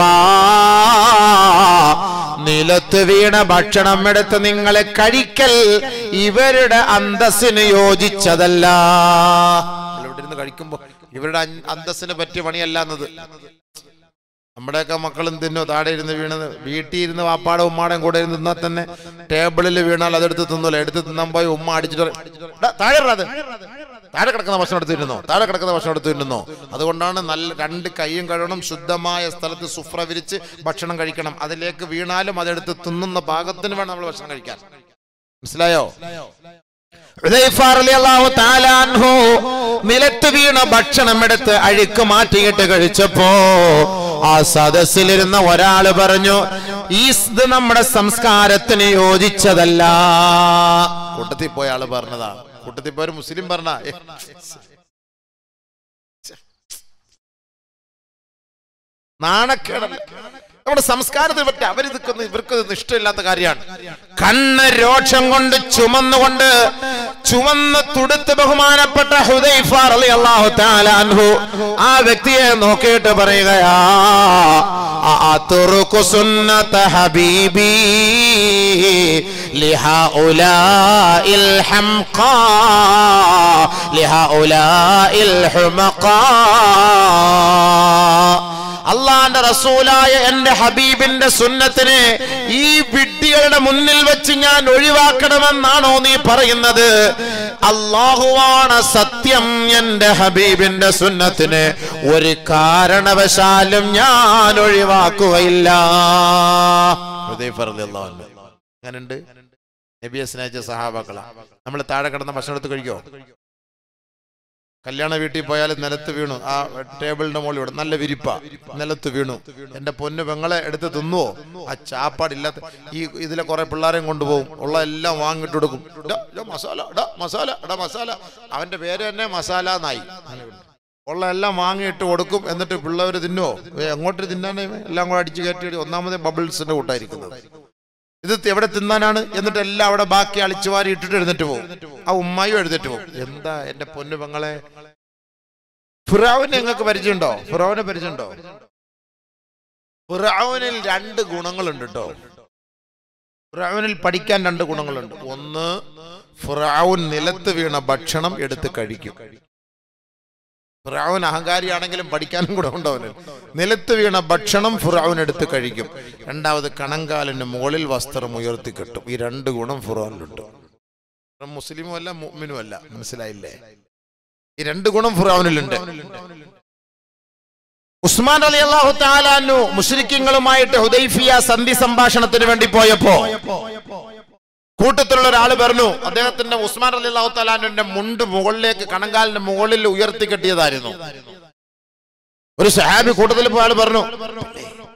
നിലത്ത് വീണ ഭക്ഷണം എടുത്ത് നിങ്ങളെ കഴിക്കൽ ഇവരുടെ അന്തസ്സിന് യോജിച്ചതല്ല ഇവിടെ ഇരുന്ന് കഴിക്കുമ്പോ ഇവരുടെ അൻ- അന്തസ്സിന് പറ്റിയ പണിയല്ല എന്നത് നമ്മുടെയൊക്കെ മക്കളും തിന്നു താഴെ ഇരുന്ന് വീണത് വീട്ടിൽ ഇരുന്ന് വാപ്പാടെ ഉമ്മാടേം കൂടെ ഇരുന്ന് തിന്നാൽ തന്നെ ടേബിളിൽ വീണാൽ അതെടുത്ത് തിന്നൂല എടുത്ത് തിന്നാൻ പോയി ഉമ്മ അടിച്ചിട്ട് പറയും, "ഡാ, താഴെ ഇടാ അത് താഴെ കിടക്കുന്ന ഭക്ഷണം എടുത്ത് തിന്നുന്നോ താഴെ കിടക്കുന്ന ഭക്ഷണം എടുത്ത് തിന്നുന്നോ അതുകൊണ്ടാണ് നല്ല രണ്ട് കൈയും കഴുകണം ശുദ്ധമായ സ്ഥലത്ത് സുഫ്ര വിരിച്ച് ഭക്ഷണം കഴിക്കണം അതിലേക്ക് വീണാലും അതെടുത്ത് തിന്നുന്ന പാകത്തിന് വേണം നമ്മൾ ഭക്ഷണം കഴിക്കാൻ മനസ്സിലായോ ഹുദൈഫ റളിയല്ലാഹു തആല അൻഹു നിലത്ത് വീണ ഭക്ഷണം എടുത്ത് അഴുക്ക് മാറ്റിയിട്ട് കഴിച്ചപ്പോ ആ സദസ്സിലിരുന്ന ഒരാള് പറഞ്ഞു ഈ ഇത് നമ്മുടെ സംസ്കാരത്തിന് യോജിച്ചതല്ല കൂട്ടത്തിൽ പോയ ആള് പറഞ്ഞതാ കൂട്ടത്തിൽ പോയ ഒരു മുസ്ലിം പറഞ്ഞ നാണക്കേടല്ല നമ്മുടെ സംസ്കാരത്തെ പറ്റി അവരിതൊക്കെ ഇവർക്ക് ഇഷ്ടമില്ലാത്ത കാര്യമാണ് കണ്ണ് രോക്ഷം കൊണ്ട് ചുമന്നുകൊണ്ട് ചുമന്ന് തുടുത്ത് ബഹുമാനപ്പെട്ട ഹുദൈഫ റളിയല്ലാഹു തആല അൻഹു ആ വ്യക്തിയെ നോക്കിയിട്ട് പറയുകയാ അഅതുറുകു സുന്നത ഹബീബി ലിഹൗലാഇൽ ഹംഖാ ലിഹൗലാഇൽ ഹുമഖാ അള്ളാന്റെ റസൂലായ എന്റെ ഹബീബിന്റെ സുന്നത്തിനെ ഈ വിഡ്ഢികളുടെ മുന്നിൽ വെച്ച് ഞാൻ ഒഴിവാക്കണമെന്നാണോ നീ പറയുന്നത് അള്ളാഹുവാണ് സത്യം എന്റെ ഹബീബിന്റെ സുന്നത്തിന് ഒരു കാരണവശാലും ഞാൻ ഒഴിവാക്കുകയില്ല അങ്ങനുണ്ട് നബിയെ സ്നേഹിച്ച സഹാബാക്കള നമ്മൾ താഴെ കിടന്ന ഭക്ഷണം എടുത്ത് കഴിക്കോ കല്യാണ വീട്ടിൽ പോയാൽ നിലത്ത് വീണു ആ ടേബിളിന്റെ മുകളിൽ ഇവിടെ നല്ല വിരിപ്പ നിലത്ത് വീണു എന്റെ പൊന്നു പെങ്ങളെ എടുത്ത് തിന്നുവോ ആ ചാപ്പാടില്ലാത്ത ഈ ഇതിലെ കുറെ പിള്ളേരെയും കൊണ്ടുപോകും ഉള്ള എല്ലാം വാങ്ങിട്ട് കൊടുക്കും "ഡാ, ഡാ മസാല ഡാ മസാല എടാ മസാല അവന്റെ പേര് തന്നെ മസാല എന്നായി ഉള്ള എല്ലാം വാങ്ങിയിട്ട് കൊടുക്കും എന്നിട്ട് പിള്ളേർ തിന്നുവോ ഏ, എങ്ങോട്ട് തിന്നാനേ എല്ലാം കൂടെ അടിച്ചു കയറ്റി ഒന്നാമത് ബബിൾസിന്റെ കൂട്ടായിരിക്കുന്നത് ഇത് എവിടെ തിന്നാനാണ് എന്നിട്ട് എല്ലാം അവിടെ ബാക്കി അളിച്ചു വാരി ഇട്ടിട്ട് എഴുന്നേറ്റ് പോകും ആ ഉമ്മായും എഴുന്നേറ്റ് പോകും എന്താ എന്റെ പൊന്നു പെങ്ങളെ ഫിറാവിനെ നിങ്ങൾക്ക് പരിചയമുണ്ടോ ഫിറാവിനെ പരിചയമുണ്ടോ ഫിറാവിനിൽ രണ്ട് ഗുണങ്ങളുണ്ട് കേട്ടോ ഫിറാവിനിൽ പഠിക്കാൻ രണ്ട് ഗുണങ്ങളുണ്ട് ഒന്ന് ഫിറാവുൻ നിലത്ത് വീണ ഭക്ഷണം എടുത്ത് കഴിക്കും ഫിറാവുൻ അഹങ്കാരിയാണെങ്കിലും പഠിക്കാനും കൂടെ ഉണ്ടവന് നിലത്ത് വീണ ഭക്ഷണം ഫിറാവുൻ എടുത്ത് കഴിക്കും രണ്ടാമത് കണങ്കാലിന് മുകളിൽ വസ്ത്രം ഉയർത്തി കെട്ടും ഈ രണ്ട് ഗുണം ഫിറാവിനുണ്ട് മുസ്ലിമും അല്ല മുഅ്മിനും അല്ല മനസ്സിലായില്ലേ ഈ രണ്ട് ഗുണം ഫിറാവിനിലുണ്ട് ഉസ്മാൻ അലി അള്ളാഹു താലാനു മുസ്ലിക്കുകളുമായിട്ട് ഹുദൈഫിയ സന്ധി സംഭാഷണത്തിന് വേണ്ടി പോയപ്പോ കൂട്ടത്തിലുള്ള ഒരാൾ പറഞ്ഞു അദ്ദേഹത്തിന്റെ ഉസ്മാൻ അലി അള്ളാഹു താലാനുവിന്റെ മുണ്ട് മുകളിലേക്ക് കണങ്കാലിന്റെ മുകളിൽ ഉയർത്തി കെട്ടിയതായിരുന്നു ഒരു സഹാബി കൂട്ടത്തിൽ പോയ ആൾ പറഞ്ഞു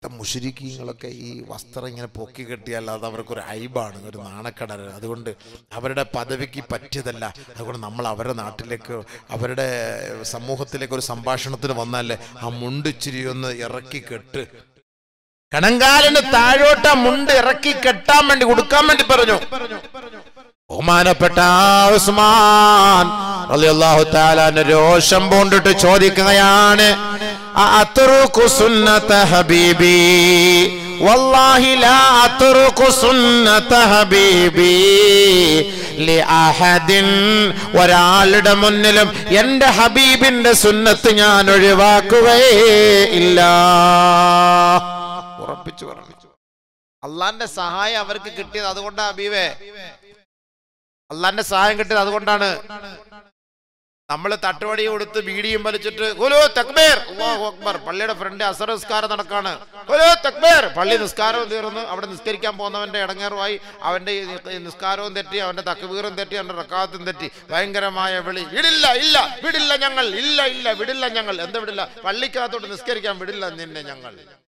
മുഷരിക്കീങ്ങളൊക്കെ ഈ വസ്ത്രം ഇങ്ങനെ പൊക്കി കെട്ടിയാൽ അത് അവർക്കൊരു ഹൈബാണ് ഒരു നാണക്കടൽ അതുകൊണ്ട് അവരുടെ പദവിക്ക് പറ്റിയതല്ല അതുകൊണ്ട് നമ്മൾ അവരുടെ നാട്ടിലേക്ക് അവരുടെ സമൂഹത്തിലേക്ക് ഒരു സംഭാഷണത്തിന് വന്നാലേ ആ മുണ്ടിച്ചിരി ഒന്ന് ഇറക്കി കെട്ട് കണങ്കാലിന് താഴോട്ട് ആ മുണ്ട് ഇറക്കി കെട്ടാൻ വേണ്ടി കൊടുക്കാൻ വേണ്ടി പറഞ്ഞു ബഹുമാനപ്പെട്ട ഉസ്മാൻ റളിയല്ലാഹു തആല രോഷം പൂണ്ടിട്ട് ചോദിക്കുകയാണ് അഅത്റുകു സുന്നത ഹബീബി വല്ലാഹി ലാ അത്റുകു സുന്നത ഹബീബി ലിഅഹദിൻ ഒരാളുടെ മുന്നിലും എന്റെ ഹബീബിന്റെ സുന്നത്ത് ഞാൻ ഒഴിവാക്കുകയേ ഇല്ല ഉറപ്പിച്ചു പറഞ്ഞു അള്ളാന്റെ സഹായം അവർക്ക് കിട്ടിയത് അതുകൊണ്ടാണ് ഹബീബേ അള്ളാന്റെ സഹായം കിട്ടിയത് അതുകൊണ്ടാണ് നമ്മൾ തട്ടുവടി കൊടുത്ത് ബീഡിയും വലിച്ചിട്ട് "ഗുലു തക്ബീർ അല്ലാഹു അക്ബർ പള്ളിയുടെ ഫ്രണ്ട് അസർ നിസ്കാരം നടക്കാണ് "ഗുലു തക്ബീർ പള്ളി നിസ്കാരവും തീർന്നു അവിടെ നിസ്കരിക്കാൻ പോകുന്നവന്റെ ഇടങ്ങേറുമായി അവന്റെ ഈ നി- നിസ്കാരവും തെറ്റി അവന്റെ തക്ബീറും തെറ്റി അവന്റെ റക്കാത്തും തെറ്റി ഭയങ്കരമായ വിളി വിടില്ല ഇല്ല വിടില്ല ഞങ്ങൾ ഇല്ല ഇല്ല വിടില്ല ഞങ്ങൾ എന്താ വിടില്ല പള്ളിക്കകത്തോട്ട് നിസ്കരിക്കാൻ വിടില്ല നിന്നെ ഞങ്ങൾ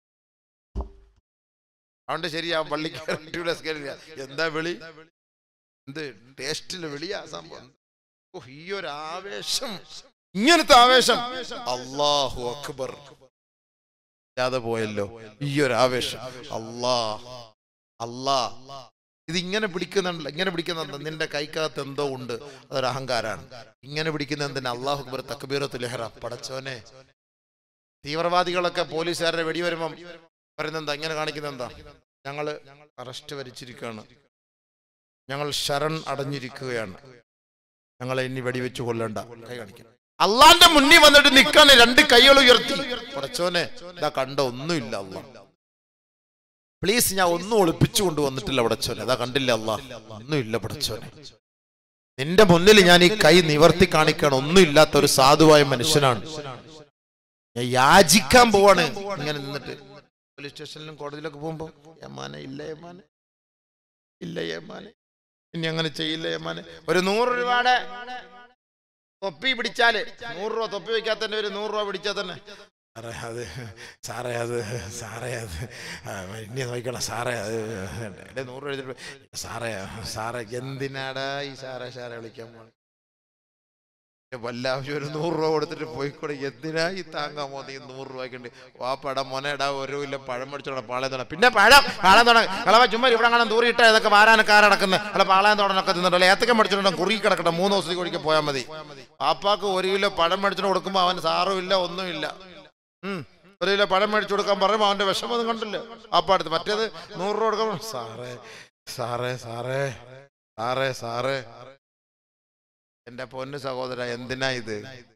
അതുകൊണ്ട് ശരിയാ പള്ളിക്ക് നിസ്കരിക്കുക എന്താ വിളി എന്ത് ടേസ്റ്റില് വിളിയാ സംഭവം ഓ, ഈ ഒരു ആവേശം ഇങ്ങനത്തെ ആവേശം അള്ളാഹു അക്ബർ ഇല്ലാതെ പോയല്ലോ ഈ ഒരു ആവേശം അല്ലാ അല്ലാ ഇത് ഇങ്ങനെ പിടിക്കുന്നുണ്ടല്ലോ ഇങ്ങനെ പിടിക്കുന്നുണ്ട് നിന്റെ കൈക്കകത്ത് എന്തോ ഉണ്ട് അതൊരു അഹങ്കാരാണ് ഇങ്ങനെ പിടിക്കുന്ന എന്തിനാ അള്ളാഹു അക്ബർ തക്ബീറത്തുൽ ഇഹ്റാം പടച്ചോനെ തീവ്രവാദികളൊക്കെ പോലീസുകാരുടെ വെടി വരുമ്പം പറയുന്നത് എന്താ ഇങ്ങനെ കാണിക്കുന്നത് എന്താ ഞങ്ങള് അറസ്റ്റ് വരിച്ചിരിക്കുകയാണ് ഞങ്ങൾ ശരൺ അടഞ്ഞിരിക്കുകയാണ് ഞങ്ങളെ ഇനി വെടിവെച്ച് കൊല്ലണ്ട കൈ കാണിക്കണം അള്ളാന്റെ മുന്നിൽ വന്നിട്ട് നിക്കാണ് രണ്ട് കൈകൾ ഉയർത്തി കുറച്ചോനെ ഇതാ കണ്ട ഒന്നുമില്ല അള്ളാ പ്ലീസ് ഞാൻ ഒന്നും ഒളിപ്പിച്ചു കൊണ്ടുവന്നിട്ടില്ല പടച്ചോനെ അതാ കണ്ടില്ല അള്ളാ ഒന്നുമില്ല പടച്ചോനെ നിന്റെ മുന്നിൽ ഞാൻ ഈ കൈ നിവർത്തി കാണിക്കാൻ ഒന്നുമില്ലാത്ത ഒരു സാധുവായ മനുഷ്യനാണ് ഞാൻ യാചിക്കാൻ പോവാണ് ഇങ്ങനെ നിന്നിട്ട് പോലീസ് സ്റ്റേഷനിലും കോടതിയിലൊക്കെ പോകുമ്പോ യമാനെ ഇല്ല യമാനെ ഇല്ല യമാനെ ഇനി അങ്ങനെ ചെയ്യില്ല യമാനെ ഒരു നൂറ് രൂപയുടെ തൊപ്പി പിടിച്ചാല് നൂറ് രൂപ തൊപ്പി വെക്കാത്തന്നെ ഒരു നൂറ് രൂപ പിടിച്ചാൽ തന്നെ സാറേ അത് സാറേ അത് സാറേ അത് ആ, ഇനി നോക്കണം സാറേ അത് എടേ നൂറ് രൂപ എഴുതിട്ട് സാറേ സാറേ എന്തിനാടാ ഈ സാറേ സാറേ വിളിക്കാൻ പോണെ വല്ലാവശ്യം ഒരു നൂറ് രൂപ കൊടുത്തിട്ട് പോയിക്കൂടെ എന്തിനാ ഈ താങ്ങാൻ പോകുന്നത് ഈ നൂറ് രൂപയ്ക്കുണ്ട് വാപ്പടാ മോനേടാ ഒരു ഇല്ല പഴം മേടിച്ചോടാ പാളയം തോണ പിന്നെ പഴം പാളയം തോണ കളവ ചുമ്മാ ഇവിടെ കാണാൻ ദൂരിട്ട ഇതൊക്കെ വാരാനക്കാര നടക്കുന്നത് അല്ല പാളയം തോടനൊക്കെ തിന്നിട്ടല്ല ഏത്തക്ക മേടിച്ചിട്ടുണ്ടോ കുറുകി കിടക്കട്ടെ മൂന്ന് ദിവസത്തേക്ക് ഒഴിക്കാൻ പോയാൽ മതി വാപ്പാക്ക് ഒരു കിലോ പഴം മേടിച്ചിട്ട് കൊടുക്കുമ്പോൾ അവൻ സാറും ഇല്ല ഒന്നുമില്ല ഉം. ഒരു കിലോ പഴം മേടിച്ചു കൊടുക്കാൻ പറയുമ്പോൾ അവന്റെ വിഷമം കണ്ടില്ല വാപ്പ അടുത്ത് മറ്റേത് നൂറ് രൂപ കൊടുക്കുമ്പോൾ സാറേ സാറേ സാറേ സാറേ സാറേ എന്റെ പൊന്നു സഹോദര എന്തിനാ ഇത്